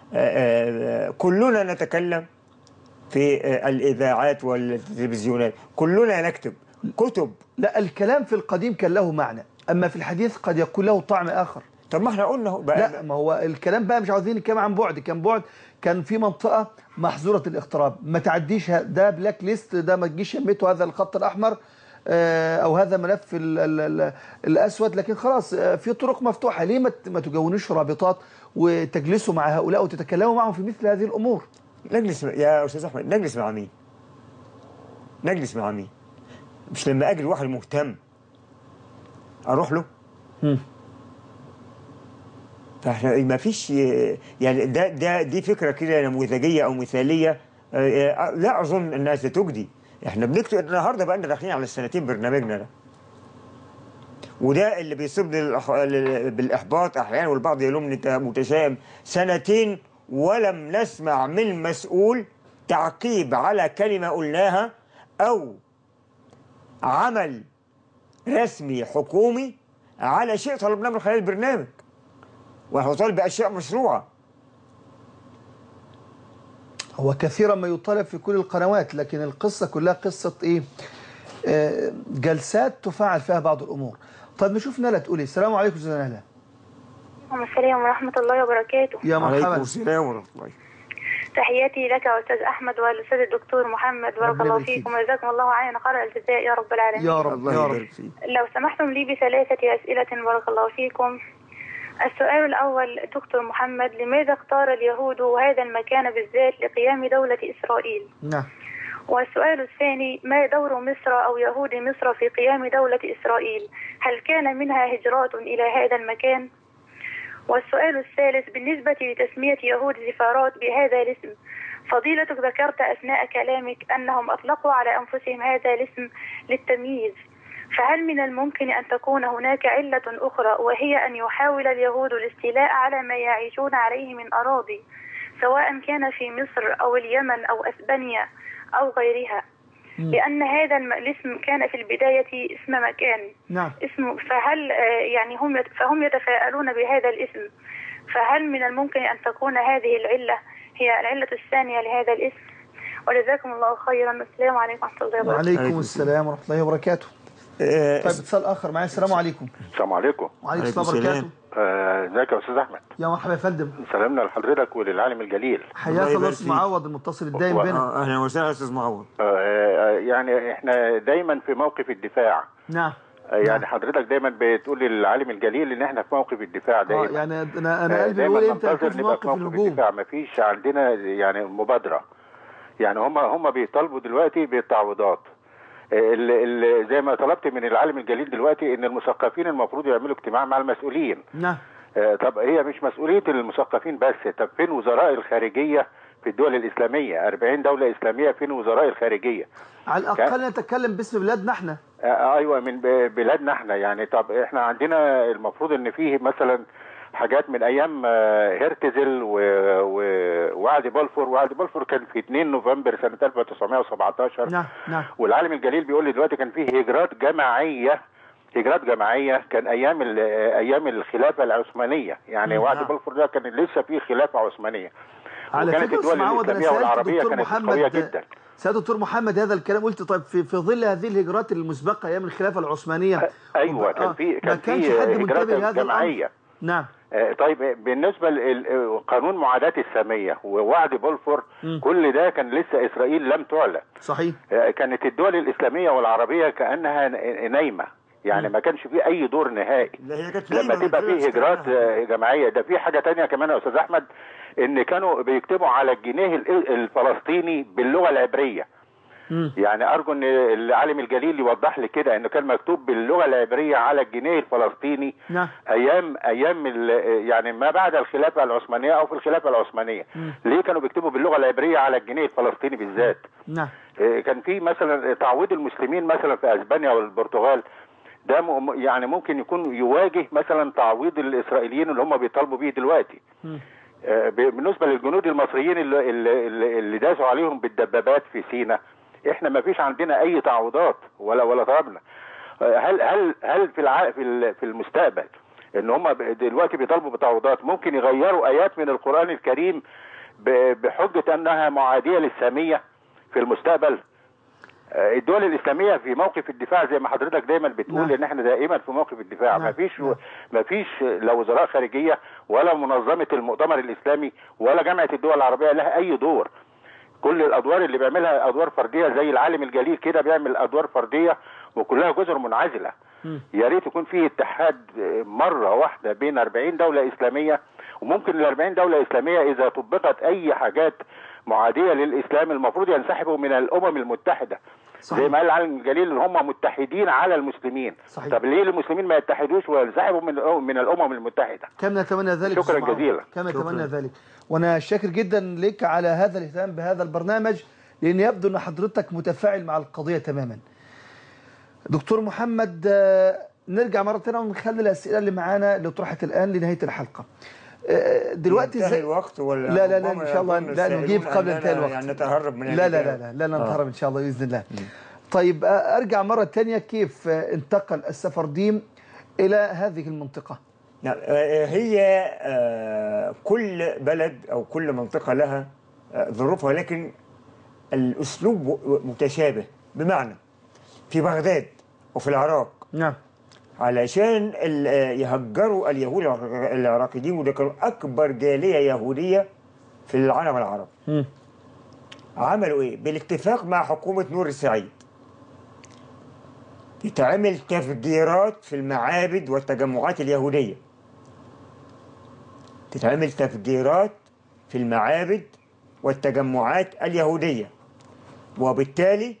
آه، كلنا نتكلم في آه، الإذاعات والتلفزيونات كلنا نكتب كتب لا الكلام في القديم كان له معنى أما في الحديث قد يكون له طعم آخر طب ما احنا قلنا هو لا بقى ما هو الكلام بقى مش عاوزين نتكلم عن بعد كان بعد كان في منطقة محظورة الاقتراب ما تعديش ه- ده بلاك ليست ده ما تجيش يمته هذا الخط الأحمر آه، أو هذا ملف ال ال ال الأسود لكن خلاص آه، في طرق مفتوحة ليه ما ت- ما تجونوش رابطات وتجلسوا مع هؤلاء وتتكلموا معهم في مثل هذه الأمور نجلس يا أستاذ أحمد نجلس مع مين؟ نجلس مع مين؟ مش لما أجي واحد مهتم أروح له؟ فاحنا ما فيش يعني ده ده دي فكره كده نموذجيه او مثاليه آه، آه، لا اظن انها ستجدي احنا بنكتب النهارده بقى داخلين على السنتين برنامجنا ده وده اللي بيصيبني الأح- ال- بالاحباط احيانا والبعض يلومني انت متشائم سنتين ولم نسمع من مسؤول تعقيب على كلمه قلناها او عمل رسمي حكومي على شيء طلبناه من خلال البرنامج ونحن نطالب باشياء مشروعه هو كثيرا ما يطالب في كل القنوات لكن القصة كلها قصة ايه آه، جلسات تفعل فيها بعض الأمور طيب نشوف نهلة تقولي السلام عليكم أستاذة نهلة وعليكم السلام ورحمة الله وبركاته يا عليكم مرحبا السلام ورحمه الله تحياتي لك أستاذ أحمد والأستاذ الدكتور محمد بارك ربنا الله يبارك فيك. فيكم وجزاكم الله عنا خير الجزاء يا رب العالمين يا رب الله يا رب يبارك فيك لو سمحتم لي بثلاثة أسئلة بارك الله فيكم السؤال الأول دكتور محمد لماذا اختار اليهود هذا المكان بالذات لقيام دولة إسرائيل نعم والسؤال الثاني ما دور مصر أو يهود مصر في قيام دولة إسرائيل هل كان منها هجرات إلى هذا المكان والسؤال الثالث بالنسبة لتسمية يهود زفارات بهذا الاسم فضيلتك ذكرت أثناء كلامك أنهم أطلقوا على أنفسهم هذا الاسم للتمييز فهل من الممكن أن تكون هناك علة أخرى وهي أن يحاول اليهود الاستيلاء على ما يعيشون عليه من أراضي سواء كان في مصر أو اليمن أو أسبانيا أو غيرها لأن هذا الم- الاسم كان في البداية اسم مكان نعم اسم فهل آه، يعني هم يت- فهم يتفاءلون بهذا الاسم فهل من الممكن أن تكون هذه العلة هي العلة الثانية لهذا الاسم وجزاكم الله خيرا والسلام عليكم ورحمة الله وبركاته وعليكم عليكم السلام ورحمة الله وبركاته آه، طيب اتصال آخر معايا السلام عليكم السلام عليكم وعليكم عليكم السلام السلام. وبركاته آه، ازيك يا استاذ احمد يا مرحبا يا فندم سلامنا لحضرتك وللعالم الجليل حياك الله الله يبارك أستاذ فيك. معوض المتصل الدائم و- بنا آه، اهلا وسهلا يا استاذ معوض آه، آه، يعني احنا دايما في موقف الدفاع نعم آه، يعني حضرتك دايما بتقول للعالم الجليل ان احنا في موقف الدفاع اه دايما يعني انا انا آه، قلبي دايما بيقول امتى ننتظر اكون في نبقى موقف الهجوم الدفاع مفيش عندنا يعني مبادره يعني هم هم بيطالبوا دلوقتي بالتعويضات آه، ال- ال- زي ما طلبت من العالم الجليل دلوقتي ان المثقفين المفروض يعملوا اجتماع مع المسؤولين نعم آه، طب هي مش مسؤولية المثقفين بس طب فين وزراء الخارجية في الدول الإسلامية 40 دولة إسلامية فين وزراء الخارجية على الأقل نتكلم باسم بلادنا احنا آه، أيوة من ب- بلادنا احنا يعني طب احنا عندنا المفروض ان فيه مثلا حاجات من ايام آه، هرتزل و- و- ووعد بلفور وعد بلفور كان في 2 نوفمبر سنة 1917 نعم نعم والعالم الجليل بيقول لي دلوقتي كان فيه هجرات جماعيه هجرات جماعيه كان ايام ال- ايام الخلافه العثمانيه يعني مم. وعد نعم. بلفور ده كان لسه فيه خلافه عثمانيه على وكانت فكرة الدول أستاذ معوض أنا الإسلامية سألت والعربية دكتور كانت محمد قوية جدا. سألت دكتور محمد هذا الكلام قلت طيب في, في ظل هذه الهجرات المسبقة أيام الخلافة العثمانية ايوه وب- كان آه، في ما كان كانش في حد منتبه هجرات لهذا الأمر جماعيه نعم آه، طيب بالنسبه لقانون معاداه الساميه ووعد بلفور مم. كل ده كان لسه اسرائيل لم تعلن صحيح آه، كانت الدول الاسلاميه والعربيه كانها ن- نايمه يعني ما كانش في اي دور نهائي لا هي كانت لما نايمة من تبقى غير فيه هجرات استغناء. آه، جماعيه ده في حاجه تانية كمان يا استاذ احمد ان كانوا بيكتبوا على الجنيه ال- الفلسطيني باللغه العبريه مم. يعني ارجو ان العالم الجليل يوضح لي كده انه كان مكتوب باللغه العبريه على الجنيه الفلسطيني نعم ايام ايام ال- يعني ما بعد الخلافه العثمانيه او في الخلافه العثمانيه مم. ليه كانوا بيكتبوا باللغه العبريه على الجنيه الفلسطيني بالذات نعم إيه، كان في مثلا تعويض المسلمين مثلا في اسبانيا والبرتغال ده م- يعني ممكن يكون يواجه مثلا تعويض الاسرائيليين اللي هم بيطالبوا بيه دلوقتي مم. آه، ب- بالنسبه للجنود المصريين اللي, اللي, اللي- اللي داسوا عليهم بالدبابات في سيناء احنا ما فيش عندنا اي تعويضات ولا ولا طلبنا آه، هل هل هل في الع... في ال- في المستقبل ان هم ب- دلوقتي بيطالبوا بتعويضات ممكن يغيروا ايات من القران الكريم ب- بحجه انها معاديه للساميه في المستقبل آه، الدول الاسلاميه في موقف الدفاع زي ما حضرتك دايما بتقول نعم. ان احنا دائما في موقف الدفاع نعم. ما فيش نعم. ما فيش لا وزراء خارجيه ولا منظمه المؤتمر الاسلامي ولا جامعه الدول العربيه لها اي دور كل الادوار اللي بيعملها ادوار فرديه زي العالم الجليل كده بيعمل ادوار فرديه وكلها جزر منعزله يا ريت يكون فيه اتحاد مره واحده بين 40 دوله اسلاميه وممكن ال 40 دوله اسلاميه اذا طبقت اي حاجات معاديه للاسلام المفروض ينسحبوا من الامم المتحده صحيح. زي ما قال العالم الجليل ان هم متحدين على المسلمين صحيح. طب ليه المسلمين ما يتحدوش وينسحبوا من الأم- من الامم المتحده كم نتمنى ذلك شكراً أستاذ معاذ. جزيلاً. كم نتمنى ذلك وانا شاكر جدا لك على هذا الاهتمام بهذا البرنامج لان يبدو ان حضرتك متفاعل مع القضيه تماما دكتور محمد آه، نرجع مره ثانيه ونخلي الاسئله اللي معانا اللي طرحت الان لنهايه الحلقه آه، دلوقتي ينتهي ازاي الوقت ولا لا لا لا ربما ان شاء الله يظن لا السائلون نجيب قبل أننا انتهاء الوقت يعني نتهرب من لا لا لا الإجابة. لا لا لا آه. نتهرب ان شاء الله باذن الله طيب آه، ارجع مره ثانيه كيف آه، انتقل السفرديم الى هذه المنطقه نعم آه، هي آه، كل بلد أو كل منطقة لها آه، ظروفها لكن الأسلوب متشابه بمعنى في بغداد وفي العراق نعم علشان ال- آه، يهجروا اليهود العراق- العراقيين وده كانوا أكبر جالية يهودية في العالم العربي مم. عملوا ايه؟ بالاتفاق مع حكومة نور السعيد يتعمل تفجيرات في المعابد والتجمعات اليهودية تتعمل تفجيرات في المعابد والتجمعات اليهودية وبالتالي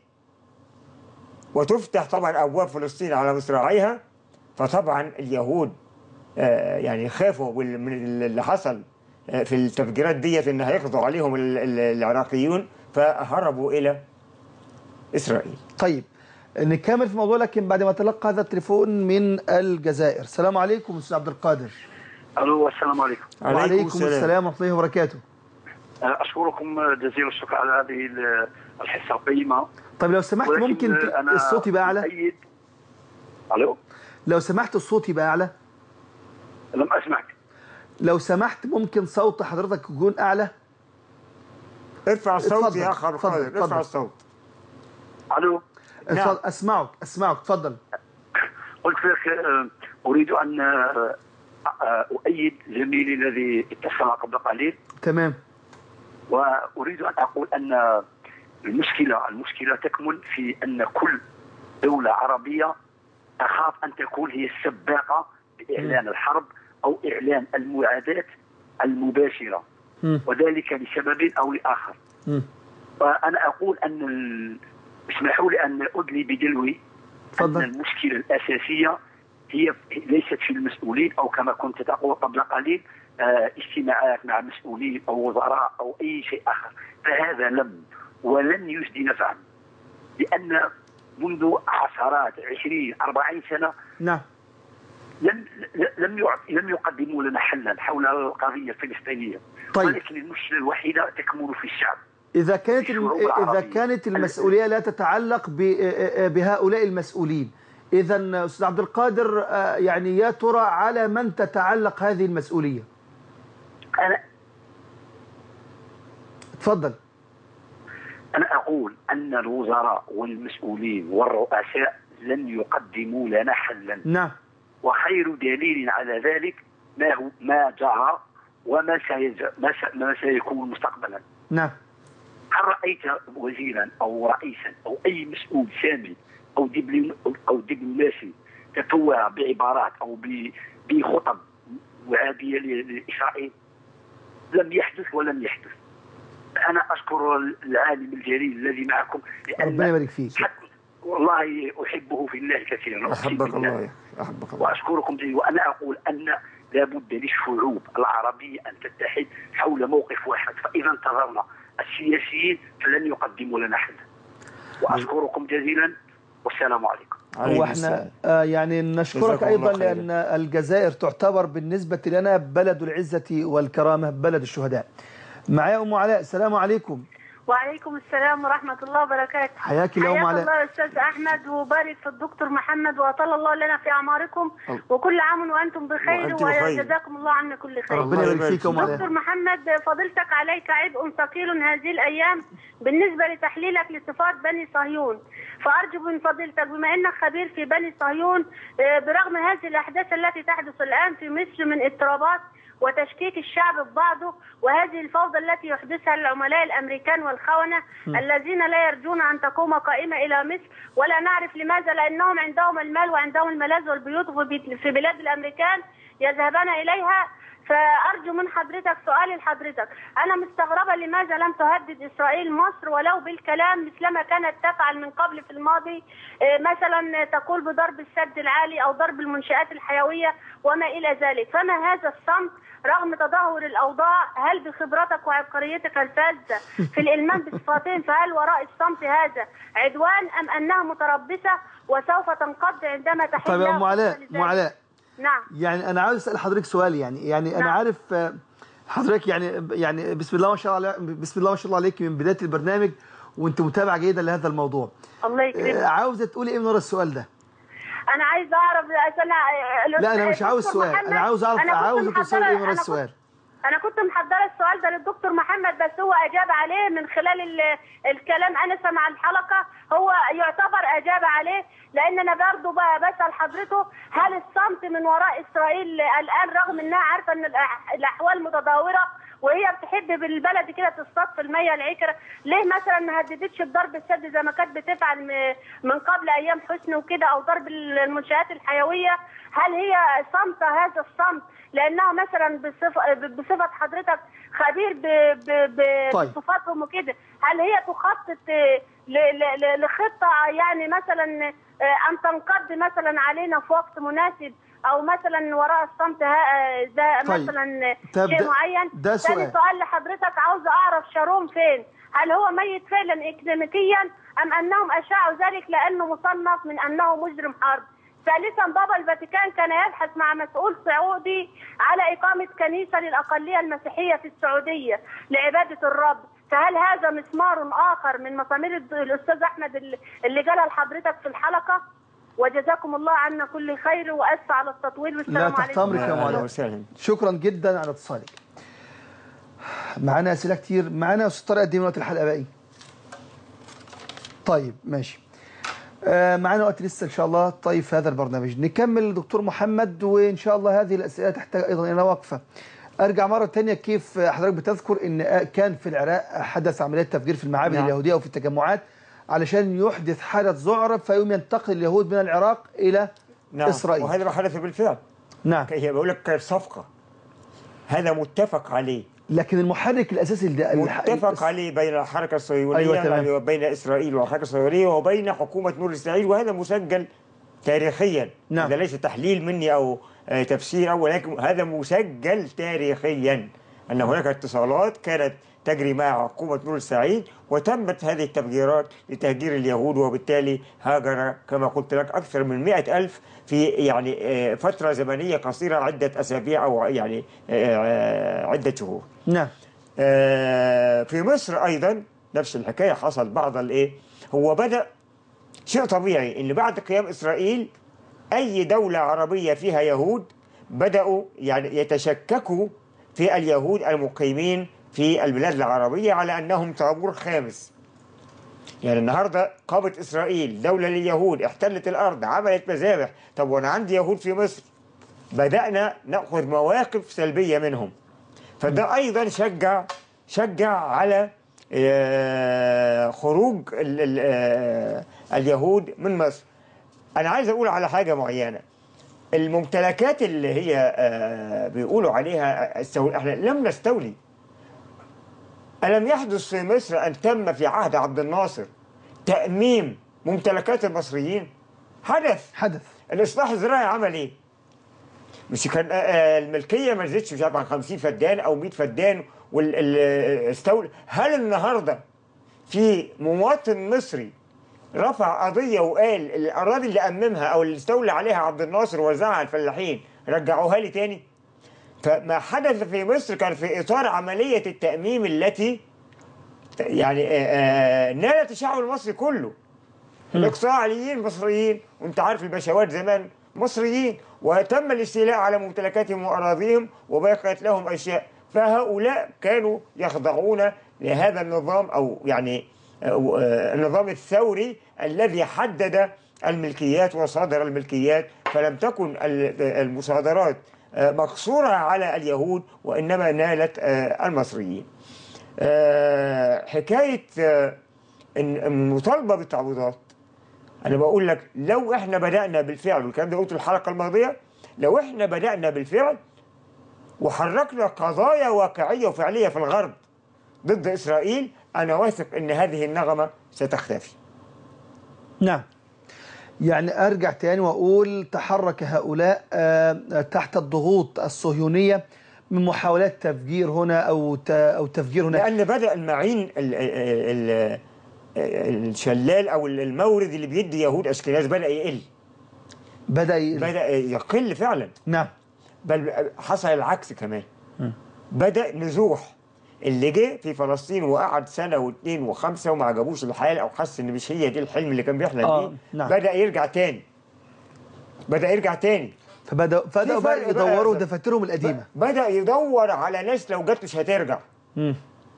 وتفتح طبعا أبواب فلسطين على مصراعيها فطبعا اليهود آه، يعني خافوا بال- من اللي حصل آه، في التفجيرات ديت ان هيقضوا عليهم ال- ال- العراقيون فهربوا الى اسرائيل طيب نكمل في الموضوع لكن بعد ما تلقى هذا التليفون من الجزائر السلام عليكم استاذ عبد القادر الو السلام عليكم وعليكم السلام ورحمه الله وبركاته اشكركم جزيل الشكر على هذه ال- الحصه القيمه طيب لو سمحت ولكن ممكن ت- أنا الصوت يبقى اعلى أؤيد الو لو سمحت الصوت يبقى اعلى لم اسمعك لو سمحت ممكن صوت حضرتك يكون اعلى ارفع الصوت اتفضل، يا اخ عبد اتفضل، القادر ارفع اتفضل. الصوت الو نعم. اتفضل، اسمعك اسمعك تفضل قلت لك آه، اريد ان آه، آه، اؤيد زميلي الذي اتصل قبل قليل تمام واريد ان اقول ان المشكله المشكله تكمن في ان كل دوله عربيه تخاف ان تكون هي السباقه باعلان الحرب او اعلان المعاداه المباشره مم. وذلك لسبب او لاخر مم. وانا اقول ان ال... اسمحوا لي ان ادلي بدلوي تفضل. ان المشكله الاساسيه هي ليست في المسؤولين او كما كنت تقول قبل قليل آه، اجتماعات مع مسؤولين او وزراء او اي شيء اخر فهذا لم ولن يجدي نفعا لان منذ عشرات 20 40 سنه نعم لم لم يعط- لم يقدموا لنا حلا حول القضيه الفلسطينيه طيب. ولكن المشكله الوحيده تكمن في الشعب إذا كانت الم... الشعوب إذا العربية. كانت المسؤولية لا تتعلق ب... بهؤلاء المسؤولين إذا أستاذ عبد القادر آه، يعني يا ترى على من تتعلق هذه المسؤولية انا تفضل أنا أقول أن الوزراء والمسؤولين والرؤساء لن يقدموا لنا حلا نعم وخير دليل على ذلك ما هو ما جرى وما سيج... ما, س... ما سيكون مستقبلا نعم هل رأيت وزيرا أو رئيسا أو أي مسؤول سامي أو دبلوم أو دبلوماسي تتوه بعبارات أو ب... بخطب معادية ل- لإسرائيل لم يحدث ولن يحدث أنا أشكر العالم الجليل الذي معكم لأن ربنا يبارك فيك حتى والله أحبه في الله كثيرا أقسم احبك بالله. الله يا أخي، احبك الله واشكركم جزيلا وانا اقول ان لابد للشعوب العربيه ان تتحد حول موقف واحد فاذا انتظرنا السياسيين فلن يقدموا لنا حلا واشكركم جزيلا والسلام عليكم عليكم واحنا السلام. آه يعني نشكرك جزاكم ايضا الله خيرا. لان الجزائر تعتبر بالنسبه لنا بلد العزه والكرامه بلد الشهداء معايا ام علاء السلام عليكم وعليكم السلام ورحمة الله وبركاته حياك الله أم حياك علاء. الله يا أستاذ أحمد وبارك في الدكتور محمد وأطال الله لنا في أعماركم الله. وكل عام وأنتم بخير وأنت بخير. وجزاكم الله عنا كل خير ربنا الله يبارك فيك يا أم يبارك دكتور علاء محمد فضيلتك عليك عبء ثقيل هذه الأيام بالنسبة لتحليلك لصفات بني صهيون فأرجو من فضيلتك بما أنك خبير في بني صهيون آه، برغم هذه الأحداث التي تحدث الآن في مصر من اضطرابات وتشكيك الشعب ببعضه وهذه الفوضى التي يحدثها العملاء الامريكان والخونه الذين لا يرجون ان تقوم قائمه الى مصر ولا نعرف لماذا لانهم عندهم المال وعندهم الملاذ والبيوت وفي- في بلاد الامريكان يذهبان اليها فارجو من حضرتك سؤالي لحضرتك انا مستغربه لماذا لم تهدد اسرائيل مصر ولو بالكلام مثلما كانت تفعل من قبل في الماضي آه، مثلا تقول بضرب السد العالي او ضرب المنشات الحيويه وما الى ذلك فما هذا الصمت رغم تدهور الاوضاع هل بخبرتك وعبقريتك الفذه في الالمام بصفاتين فهل وراء الصمت هذا عدوان ام انها متربصه وسوف تنقض عندما تحل طيب يا لها أم علاء فرصة أم لذلك؟ علاء نعم يعني أنا عاوز أسأل حضرتك سؤال يعني يعني أنا نعم. عارف آه، حضرتك يعني يعني بسم الله ما شاء الله بسم الله ما شاء الله عليك من بداية البرنامج وأنت متابعة جيدا لهذا الموضوع الله آه، يكرمك عاوزة تقولي إيه من ورا السؤال ده انا عايز اعرف أصل انا لا أنا مش عاوز دكتور سؤال محمد، أنا عاوز أعرف أنا كنت عاوز توصلي محضرة- إيه من ورا أنا كنت- السؤال انا كنت محضره السؤال ده للدكتور محمد بس هو اجاب عليه من خلال ال- الكلام انا سمع الحلقه هو يعتبر اجاب عليه لان انا برضه بقى بسال حضرته هل الصمت من وراء اسرائيل الان رغم انها عارفه ان الأح- الاحوال متدهوره وهي بتحب بالبلد كده تصطاد في الميه العكره ليه مثلا ما هددتش بضرب السد زي ما كانت بتفعل م- من قبل ايام حسني وكده او ضرب المنشات الحيويه هل هي صمت هذا الصمت لانها مثلا بصفه بصفه حضرتك خبير ب... ب... ب... طيب. بصفاتهم وكده هل هي تخطط آه، ل... ل... ل- لخطه يعني مثلا آه، ان تنقض مثلا علينا في وقت مناسب او مثلا وراء الصمت ها- ده طيب. مثلا طب شيء ده- معين ده تاني سؤال. سؤال لحضرتك عاوزه اعرف شارون فين هل هو ميت فعلا اكلينيكيا ام انهم اشاعوا ذلك لانه مصنف من انه مجرم حرب ثالثا بابا الفاتيكان كان يبحث مع مسؤول سعودي على إقامة كنيسة للأقلية المسيحية في السعودية لعبادة الرب فهل هذا مسمار آخر من مسامير الد- الأستاذ أحمد اللي- اللي جالها لحضرتك في الحلقة وجزاكم الله عنا كل خير وأسف على التطويل لا والسلام تحت عليكم أمرك يا اهلا مولانا وسهلا شكرا جدا على اتصالك معانا اسئله كتير معانا يا استاذ طارق قد ايه من وقت الحلقه باقي طيب ماشي آه معانا وقت لسه ان شاء الله طيب في هذا البرنامج نكمل دكتور محمد وان شاء الله هذه الاسئله تحتاج ايضا الى وقفه ارجع مره ثانيه كيف حضرتك بتذكر ان آه، كان في العراق حدث عمليه تفجير في المعابد نعم. اليهوديه وفي التجمعات علشان يحدث حدث ذعر فيقوم ينتقل اليهود من العراق الى نعم اسرائيل وهذا ما حدث بالفعل نعم هي بقول لك صفقه هذا متفق عليه لكن المحرك الاساسي ده متفق عليه بين الحركة الصهيونية أيوة، تمام. وبين إسرائيل والحركة الصهيونية وبين حكومة نور إسرائيل وهذا مسجل تاريخيا نعم. هذا ليس تحليل مني أو آه، تفسير أو ولكن هذا مسجل تاريخيا أن هناك اتصالات كانت تجري مع حكومة نور إسرائيل وتمت هذه التفجيرات لتهجير اليهود وبالتالي هاجر كما قلت لك أكثر من مئة ألف في يعني آه، فترة زمنية قصيرة عدة أسابيع أو يعني آه، آه، عدة شهور نعم آه، في مصر ايضا نفس الحكايه حصل بعض الايه هو بدا شيء طبيعي ان بعد قيام اسرائيل اي دوله عربيه فيها يهود بداوا يعني يتشككوا في اليهود المقيمين في البلاد العربيه على انهم طابور خامس يعني النهارده قامت اسرائيل دوله لليهود احتلت الارض عملت مذابح طب وانا عندي يهود في مصر بدانا ناخذ مواقف سلبيه منهم فده ايضا شجع شجع على آه، خروج ال- ال- آه، اليهود من مصر انا عايز اقول على حاجه معينه الممتلكات اللي هي آه، بيقولوا عليها استو... احنا لم نستولي ألم يحدث في مصر أن تم في عهد عبد الناصر تأميم ممتلكات المصريين؟ حدث حدث الإصلاح الزراعي عمل إيه؟ مش كان آه، آه، الملكيه ما زادتش مش عارف عن 50 فدان او 100 فدان والاستول هل النهارده في مواطن مصري رفع قضيه وقال الاراضي اللي اممها او اللي استولى عليها عبد الناصر ووزعها على الفلاحين رجعوها لي تاني؟ فما حدث في مصر كان في اطار عمليه التاميم التي يعني آه، آه، نالت الشعب المصري كله الاقصاعيين مصريين وانت عارف البشوات زمان مصريين وتم الاستيلاء على ممتلكاتهم واراضيهم وبقيت لهم اشياء فهؤلاء كانوا يخضعون لهذا النظام او يعني آه، آه، النظام الثوري الذي حدد الملكيات وصادر الملكيات فلم تكن ال- المصادرات آه، مقصورة على اليهود وإنما نالت آه، المصريين آه، حكاية آه، إن المطالبة بالتعويضات أنا بقول لك لو إحنا بدأنا بالفعل والكلام ده قلته الحلقة الماضية لو إحنا بدأنا بالفعل وحركنا قضايا واقعية وفعلية في الغرب ضد إسرائيل أنا واثق أن هذه النغمة ستختفي نعم يعني أرجع تاني وأقول تحرك هؤلاء آه، تحت الضغوط الصهيونية من محاولات تفجير هنا أو ت- أو تفجير هناك لأن بدأ المعين ال- ال- ال- الشلال أو المورد اللي بيدي يهود أشكناز بدأ يقل بدأ ي... بدأ يقل فعلا نعم بل حصل العكس كمان بدأ نزوح اللي جه في فلسطين وقعد سنة واثنين وخمسة وما عجبوش الحال أو حس إن مش هي دي الحلم اللي كان بيحلم آه، بيه نعم. بدأ يرجع تاني بدأ يرجع تاني فبدأوا فبدأوا في بقى فرق بقى يدوروا يا دفاترهم القديمة بدأ يدور على ناس لو جت مش هترجع مم.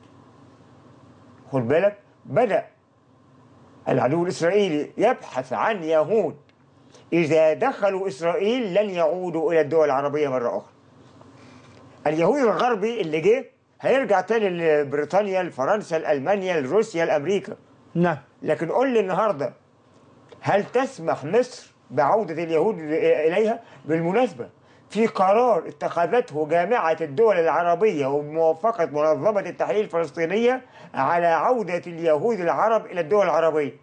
خد بالك بدأ العدو الإسرائيلي يبحث عن يهود إذا دخلوا إسرائيل لن يعودوا إلى الدول العربية مرة أخرى اليهود الغربي اللي جه هيرجع تاني لبريطانيا لفرنسا لألمانيا لروسيا لأمريكا نعم لكن قول لي النهارده هل تسمح مصر بعودة اليهود إليها؟ بالمناسبة في قرار اتخذته جامعة الدول العربية وبموافقة منظمة التحرير الفلسطينية على عودة اليهود العرب إلى الدول العربية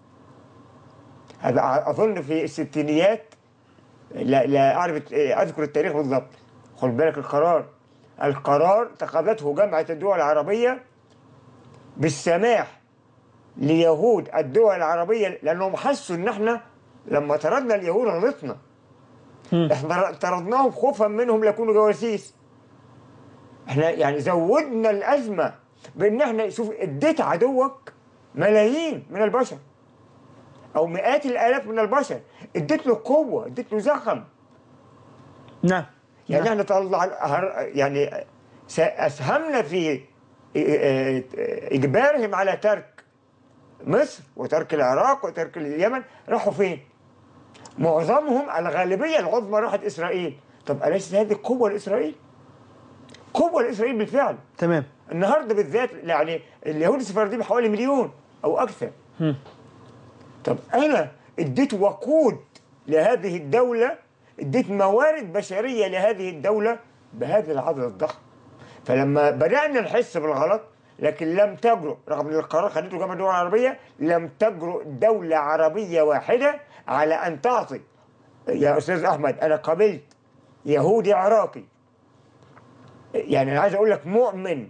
هذا أظن في الستينيات لا, لا أعرف أذكر التاريخ بالضبط خد بالك القرار القرار اتخذته جامعة الدول العربية بالسماح ليهود الدول العربية لأنهم حسوا إن إحنا لما طردنا اليهود غلطنا إحنا طردناهم خوفا منهم ليكونوا جواسيس إحنا يعني زودنا الأزمة بإن إحنا شوف اديت عدوك ملايين من البشر أو مئات الآلاف من البشر اديت له قوة اديت له زخم نعم يعني نعم. احنا طلع هر- يعني س- اسهمنا في اجبارهم على ترك مصر وترك العراق وترك اليمن راحوا فين؟ معظمهم الغالبيه العظمى راحت اسرائيل طب اليست هذه قوه لاسرائيل؟ قوه لاسرائيل بالفعل تمام النهارده بالذات يعني اليهود السفارديين حوالي مليون او اكثر طب انا اديت وقود لهذه الدوله اديت موارد بشريه لهذه الدوله بهذا العدد الضخم فلما بدانا نحس بالغلط لكن لم تجرؤ رغم ان القرار خدته جامعه الدول العربيه لم تجرؤ دوله عربيه واحده على ان تعطي يا استاذ احمد انا قابلت يهودي عراقي يعني انا عايز اقول لك مؤمن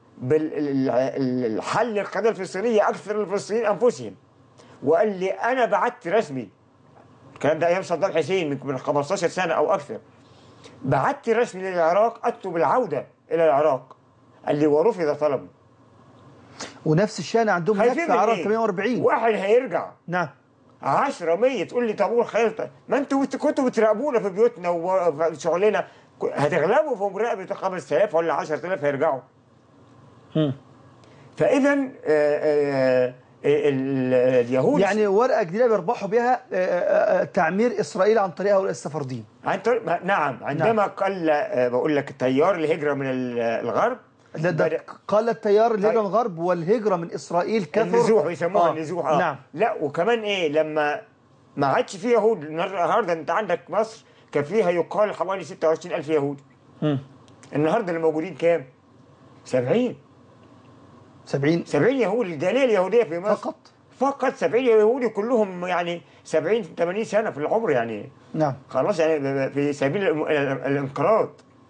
بالحل القضيه الفلسطينيه اكثر من الفلسطينيين انفسهم وقال لي انا بعت رسمي الكلام ده ايام صدام حسين من من 15 سنه او اكثر بعت رسمي للعراق اكتب العوده الى العراق قال لي ورفض طلبي ونفس الشأن عندهم هناك خايفين في من عرب إيه؟ 48 واحد هيرجع نعم 10 100 تقول لي طابور خير ما انتوا بت- كنتوا بتراقبونا في بيوتنا وفي شغلنا ك- هتغلبوا في مراقبه 5000 ولا 10000 هيرجعوا مم. فاذا آه، آه، آه، ال- اليهود يعني ورقة جديدة بيربحوا بها آه، آه، آه، تعمير إسرائيل عن طريق هؤلاء السفردين عن طريق ما- نعم عندما قل آه، بقول لك تيار الهجره من ال- الغرب ده, ده بدأ- قال التيار الهجرة طيب. من الغرب والهجرة من إسرائيل كثر النزوح يسموها آه، النزوح اه نعم لا وكمان ايه لما ما عادش في يهود النهارده انت عندك مصر كان فيها يقال حوالي 26000 يهود مم. النهارده اللي موجودين كام؟ 70 70 70 يهود الجاليه اليهوديه في مصر فقط فقط 70 يهودي كلهم يعني 70 80 سنه في العمر يعني نعم خلاص يعني في سبيل الم- ال- الانقراض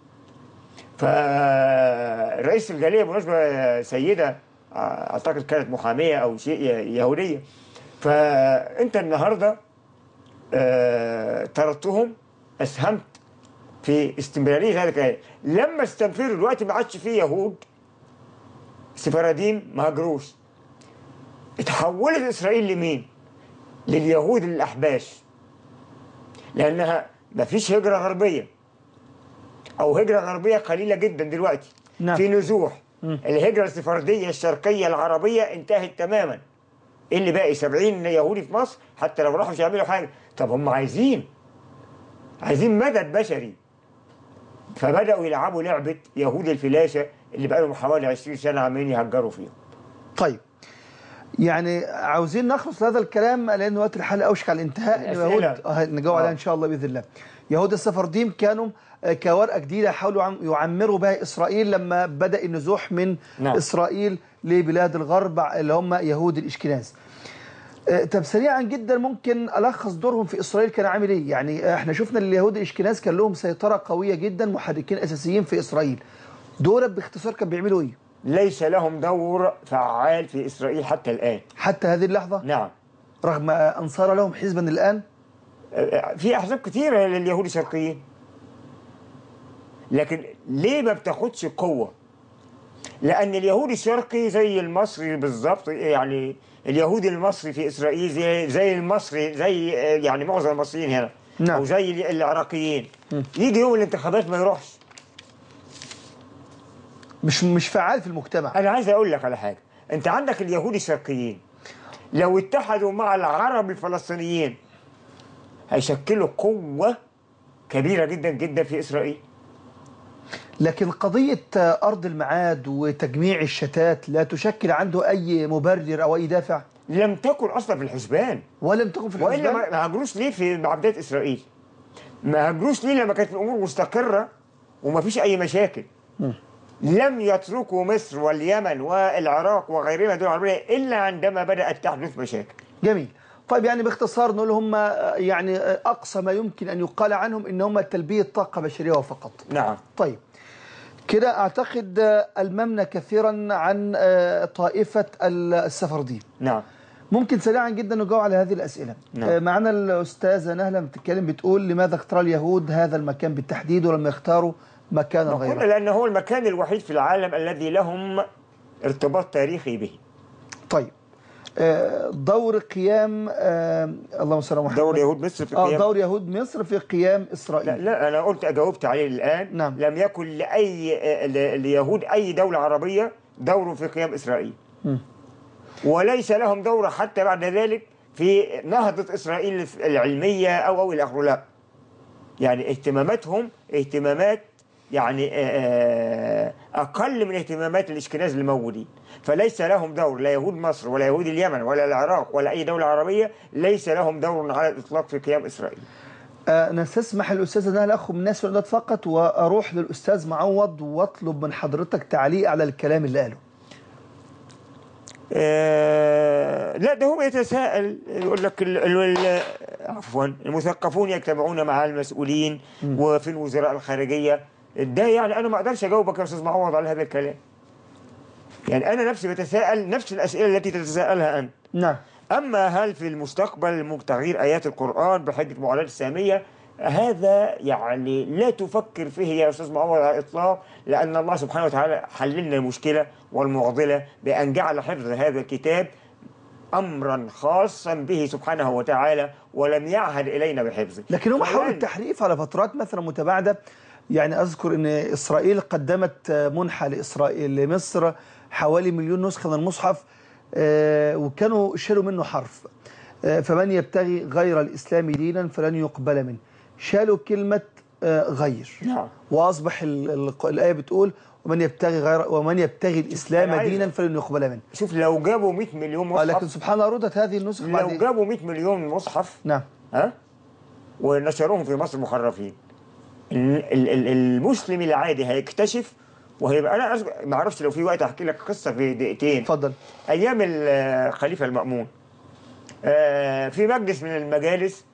فرئيس الجاليه بالمناسبه سيده اعتقد كانت محاميه او شيء يهوديه فانت النهارده آه، طردتهم اسهمت في استمراريه هذا الكلام لما استنفروا دلوقتي ما عادش فيه يهود سفرديم ما هاجروش اتحولت اسرائيل لمين؟ لليهود الاحباش لانها ما فيش هجره غربيه او هجره غربيه قليله جدا دلوقتي نعم. في نزوح الهجره السفرديه الشرقيه العربيه انتهت تماما إيه اللي باقي 70 يهودي في مصر حتى لو راحوا مش هيعملوا حاجه طب هم عايزين عايزين مدد بشري فبداوا يلعبوا لعبه يهود الفلاشه اللي بقى لهم حوالي 20 سنه عمالين يهجروا فيهم طيب يعني عاوزين نخلص هذا الكلام لان وقت الحلقه اوشك على الانتهاء الأسئلة. يهود آه، نجاوب عليها آه. ان شاء الله باذن الله يهود السفرديم كانوا آه، كورقه جديده حاولوا عم- يعمروا بها اسرائيل لما بدا النزوح من نعم. اسرائيل لبلاد الغرب اللي هم يهود الاشكناز آه، طب سريعا جدا ممكن الخص دورهم في اسرائيل كان عامل ايه؟ يعني آه، احنا شفنا ان اليهود الاشكناز كان لهم سيطره قويه جدا محركين اساسيين في اسرائيل. دول باختصار كانوا بيعملوا ايه؟ ليس لهم دور فعال في اسرائيل حتى الان حتى هذه اللحظه نعم رغم ان صار لهم حزبا الان في احزاب كثيره لليهود الشرقيين لكن ليه ما بتاخدش قوه لان اليهودي الشرقي زي المصري بالظبط يعني اليهودي المصري في اسرائيل زي زي المصري زي يعني معظم المصريين هنا نعم. او زي العراقيين يجي يوم الانتخابات ما يروحش مش مش فعال في المجتمع انا عايز اقول لك على حاجه انت عندك اليهود الشرقيين لو اتحدوا مع العرب الفلسطينيين هيشكلوا قوه كبيره جدا جدا في اسرائيل لكن قضيه آه، ارض المعاد وتجميع الشتات لا تشكل عنده اي مبرر او اي دافع لم تكن اصلا في الحسبان ولم تكن في والا الحسبان ما ما هاجروش ليه في مع بدايه اسرائيل ما هاجروش ليه لما كانت الامور مستقره وما فيش اي مشاكل لم يتركوا مصر واليمن والعراق وغيرها دول العربيه الا عندما بدات تحدث مشاكل جميل طيب يعني باختصار نقول هم آه، يعني آه، اقصى ما يمكن ان يقال عنهم ان هم تلبيه طاقه بشريه وفقط نعم طيب كده اعتقد آه، الممنا كثيرا عن آه، طائفه السفرديم نعم ممكن سريعا جدا نجاوب على هذه الاسئله نعم. آه، معنا الاستاذه نهله بتتكلم بتقول لماذا اختار اليهود هذا المكان بالتحديد ولم يختاروا مكانا نقول غيره لأنه هو المكان الوحيد في العالم الذي لهم ارتباط تاريخي به طيب آه، دور قيام آه، اللهم صل على محمد دور يهود مصر في اه قيام دور يهود مصر في قيام اسرائيل لا, لا أنا قلت أجاوبت عليه الآن نعم. لم يكن لأي ل- ليهود أي دولة عربية دور في قيام إسرائيل مم. وليس لهم دور حتى بعد ذلك في نهضة إسرائيل العلمية أو أو إلى آخره لا يعني اهتماماتهم اهتمامات يعني آه، أقل من اهتمامات الإشكناز الموجودين فليس لهم دور لا يهود مصر ولا يهود اليمن ولا العراق ولا أي دولة عربية ليس لهم دور على الإطلاق في قيام إسرائيل آه، نستسمح الاستاذه نهله اخذ من الناس والأولاد فقط واروح للاستاذ معوض واطلب من حضرتك تعليق على الكلام اللي قاله آه، لا ده هو يتساءل يقول لك ال- ال- ال- عفوا المثقفون يجتمعون مع المسؤولين وفي الوزراء الخارجيه ده يعني انا ما اقدرش اجاوبك يا استاذ معوض على هذا الكلام يعني انا نفسي بتساءل نفس الاسئله التي تتساءلها انت نعم أما هل في المستقبل ممكن تغيير آيات القرآن بحجة معادلة السامية هذا يعني لا تفكر فيه يا أستاذ معوض على الإطلاق لأن الله سبحانه وتعالى حل لنا المشكلة والمعضلة بأن جعل حفظ هذا الكتاب أمرا خاصا به سبحانه وتعالى ولم يعهد إلينا بحفظه لكن هم حاولوا فلن- التحريف على فترات مثلا متباعده يعني اذكر ان اسرائيل قدمت آه، منحه لاسرائيل لمصر حوالي مليون نسخه من المصحف آه، وكانوا شالوا منه حرف آه، فمن يبتغي غير الاسلام دينا فلن يقبل منه شالوا كلمه آه، غير نعم واصبح ال- ال- الايه بتقول ومن يبتغي غير ومن يبتغي الاسلام أنا عايز- دينا فلن يقبل منه شوف لو جابوا 100 مليون آه، لكن مصحف سبحان الله ردت هذه النسخ لو بعد جابوا 100 مليون مصحف نعم ها ونشروهم في مصر محرفين ال- ال- ال- المسلم العادي هيكتشف وهيبقى انا أصب- ما اعرفش لو في وقت احكي لك قصه في دقيقتين اتفضل ايام الخليفه المامون آه، في مجلس من المجالس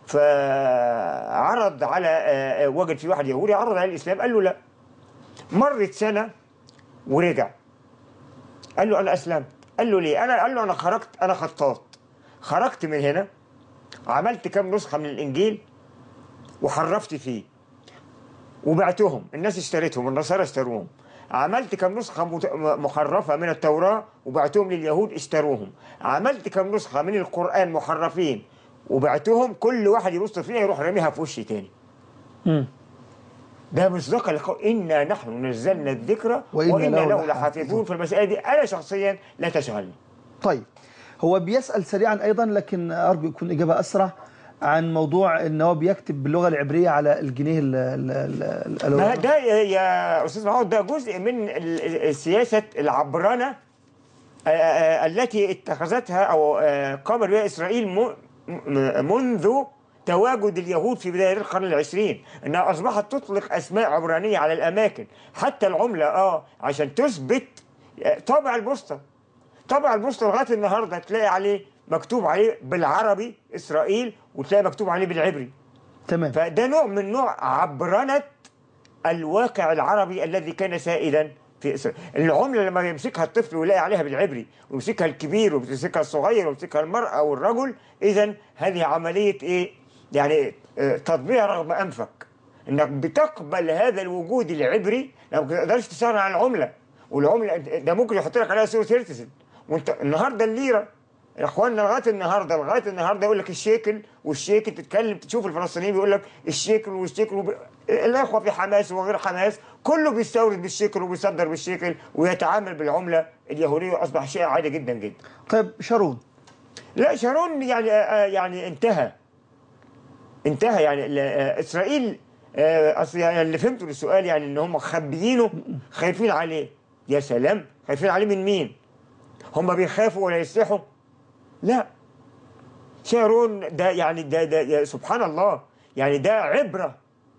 فعرض على آه، آه، وجد في واحد يهودي عرض على الاسلام قال له لا مرت سنه ورجع قال له انا اسلمت قال له ليه انا قال له انا خرجت انا خطاط خرجت من هنا عملت كام نسخه من الانجيل وحرفت فيه وبعتهم الناس اشتريتهم النصارى اشتروهم عملت كم نسخة مت- محرفة من التوراة وبعتهم لليهود اشتروهم عملت كم نسخة من القرآن محرفين وبعتهم كل واحد يبص فيها يروح راميها في وشي تاني مم. ده مصداقا لقول إنا نحن نزلنا الذكر وإنا وإنا له له لحافظون. لحافظون في المسألة دي أنا شخصيا لا تشغلني طيب هو بيسأل سريعا أيضا لكن أرجو يكون إجابة أسرع عن موضوع أن هو بيكتب باللغة العبرية على الجنيه ال- ال- ال- ما ال- ده يا يا استاذ محمود ده جزء من ال- ال- سياسه العبرنه آه، آه، التي اتخذتها او آه، قام بها اسرائيل م- م- منذ تواجد اليهود في بدايه القرن العشرين انها اصبحت تطلق اسماء عبرانيه على الاماكن حتى العمله اه عشان تثبت آه، طابع البوسطه طبع البوسطه لغايه النهارده تلاقي عليه مكتوب عليه بالعربي اسرائيل وتلاقي مكتوب عليه بالعبري تمام فده نوع من نوع عبرنة الواقع العربي الذي كان سائدا في إسرائيل العملة لما يمسكها الطفل ويلاقي عليها بالعبري ويمسكها الكبير ويمسكها الصغير ويمسكها المرأة والرجل إذا هذه عملية إيه يعني آه، تطبيع رغم أنفك إنك بتقبل هذا الوجود العبري لو ما تقدرش تستغنى عن العملة والعملة ده ممكن يحط لك عليها صورة هيرتزل وانت النهارده الليرة يا اخوانا لغايه النهارده لغايه النهارده يقول لك الشيكل والشيكل تتكلم تشوف الفلسطينيين بيقول لك الشيكل والشيكل وب... الاخوه في حماس وغير حماس كله بيستورد بالشيكل وبيصدر بالشيكل ويتعامل بالعمله اليهوديه واصبح شيء عادي جدا جدا. طيب شارون لا شارون يعني آه، يعني انتهى انتهى يعني ل- آه، اسرائيل آه، اصل يعني اللي فهمته من السؤال يعني ان هم خبيينه خايفين عليه يا سلام خايفين عليه من مين؟ هم بيخافوا ولا يستحوا؟ لا شارون ده يعني ده, ده يا سبحان الله يعني ده عبرة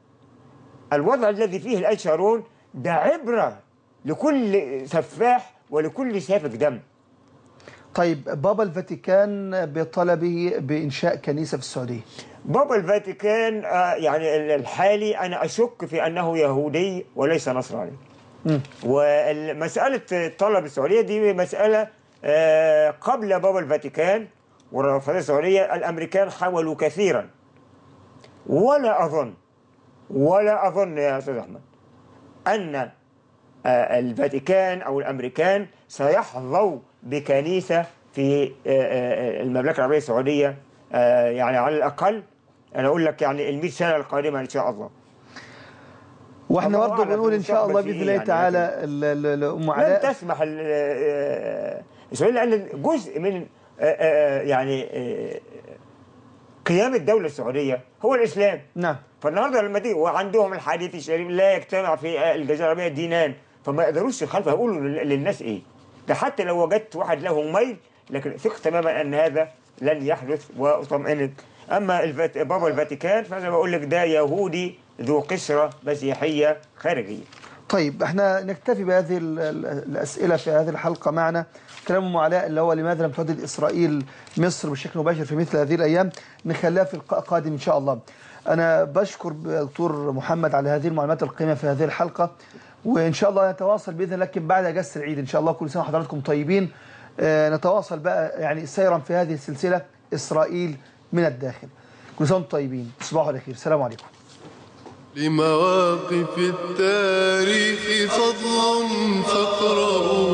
الوضع الذي فيه الآن شارون ده عبرة لكل سفاح ولكل سافك دم طيب بابا الفاتيكان بطلبه بإنشاء كنيسة في السعودية بابا الفاتيكان آه، يعني الحالي أنا أشك في أنه يهودي وليس نصراني مم. ومسألة طلب السعودية دي مسألة آه، قبل بابا الفاتيكان والرفاهية السعودية الأمريكان حاولوا كثيرا ولا أظن ولا أظن يا أستاذ أحمد أن آه، الفاتيكان أو الأمريكان سيحظوا بكنيسة في آه، آه، المملكة العربية السعودية آه، يعني على الأقل أنا أقول لك يعني المئة سنة القادمة إن شاء الله واحنا الله برضه أعلم بنقول ان شاء الله المستقبل باذن فيه الله يعني، تعالى ال- ال- ال- ام لن علاء تسمح ال- آه، اسرائيل لان جزء من آه، آه، يعني آه، قيام الدوله السعوديه هو الاسلام نعم فالنهارده لما تيجي وعندهم الحديث الشريف لا يجتمع في الجزيره العربيه دينان فما يقدروش يخالفوا هيقولوا لل- للناس ايه؟ ده حتى لو وجدت واحد له ميل لكن ثق تماما ان هذا لن يحدث واطمئنك اما الفات... بابا الفاتيكان فانا بقول لك ده يهودي ذو قشره مسيحيه خارجيه طيب احنا نكتفي بهذه ال- ال- الاسئله في هذه الحلقه معنا كلام ام علاء اللي هو لماذا لم تهدد اسرائيل مصر بشكل مباشر في مثل هذه الايام نخليها في لقاء قادم ان شاء الله. انا بشكر دكتور محمد على هذه المعلومات القيمه في هذه الحلقه وان شاء الله نتواصل باذن الله لكن بعد اجازه العيد ان شاء الله كل سنه وحضراتكم طيبين آه، نتواصل بقى يعني سيرا في هذه السلسله اسرائيل من الداخل. كل سنه وانتم طيبين تصبحوا على خير السلام عليكم. لمواقف التاريخ فضل فاقرأوا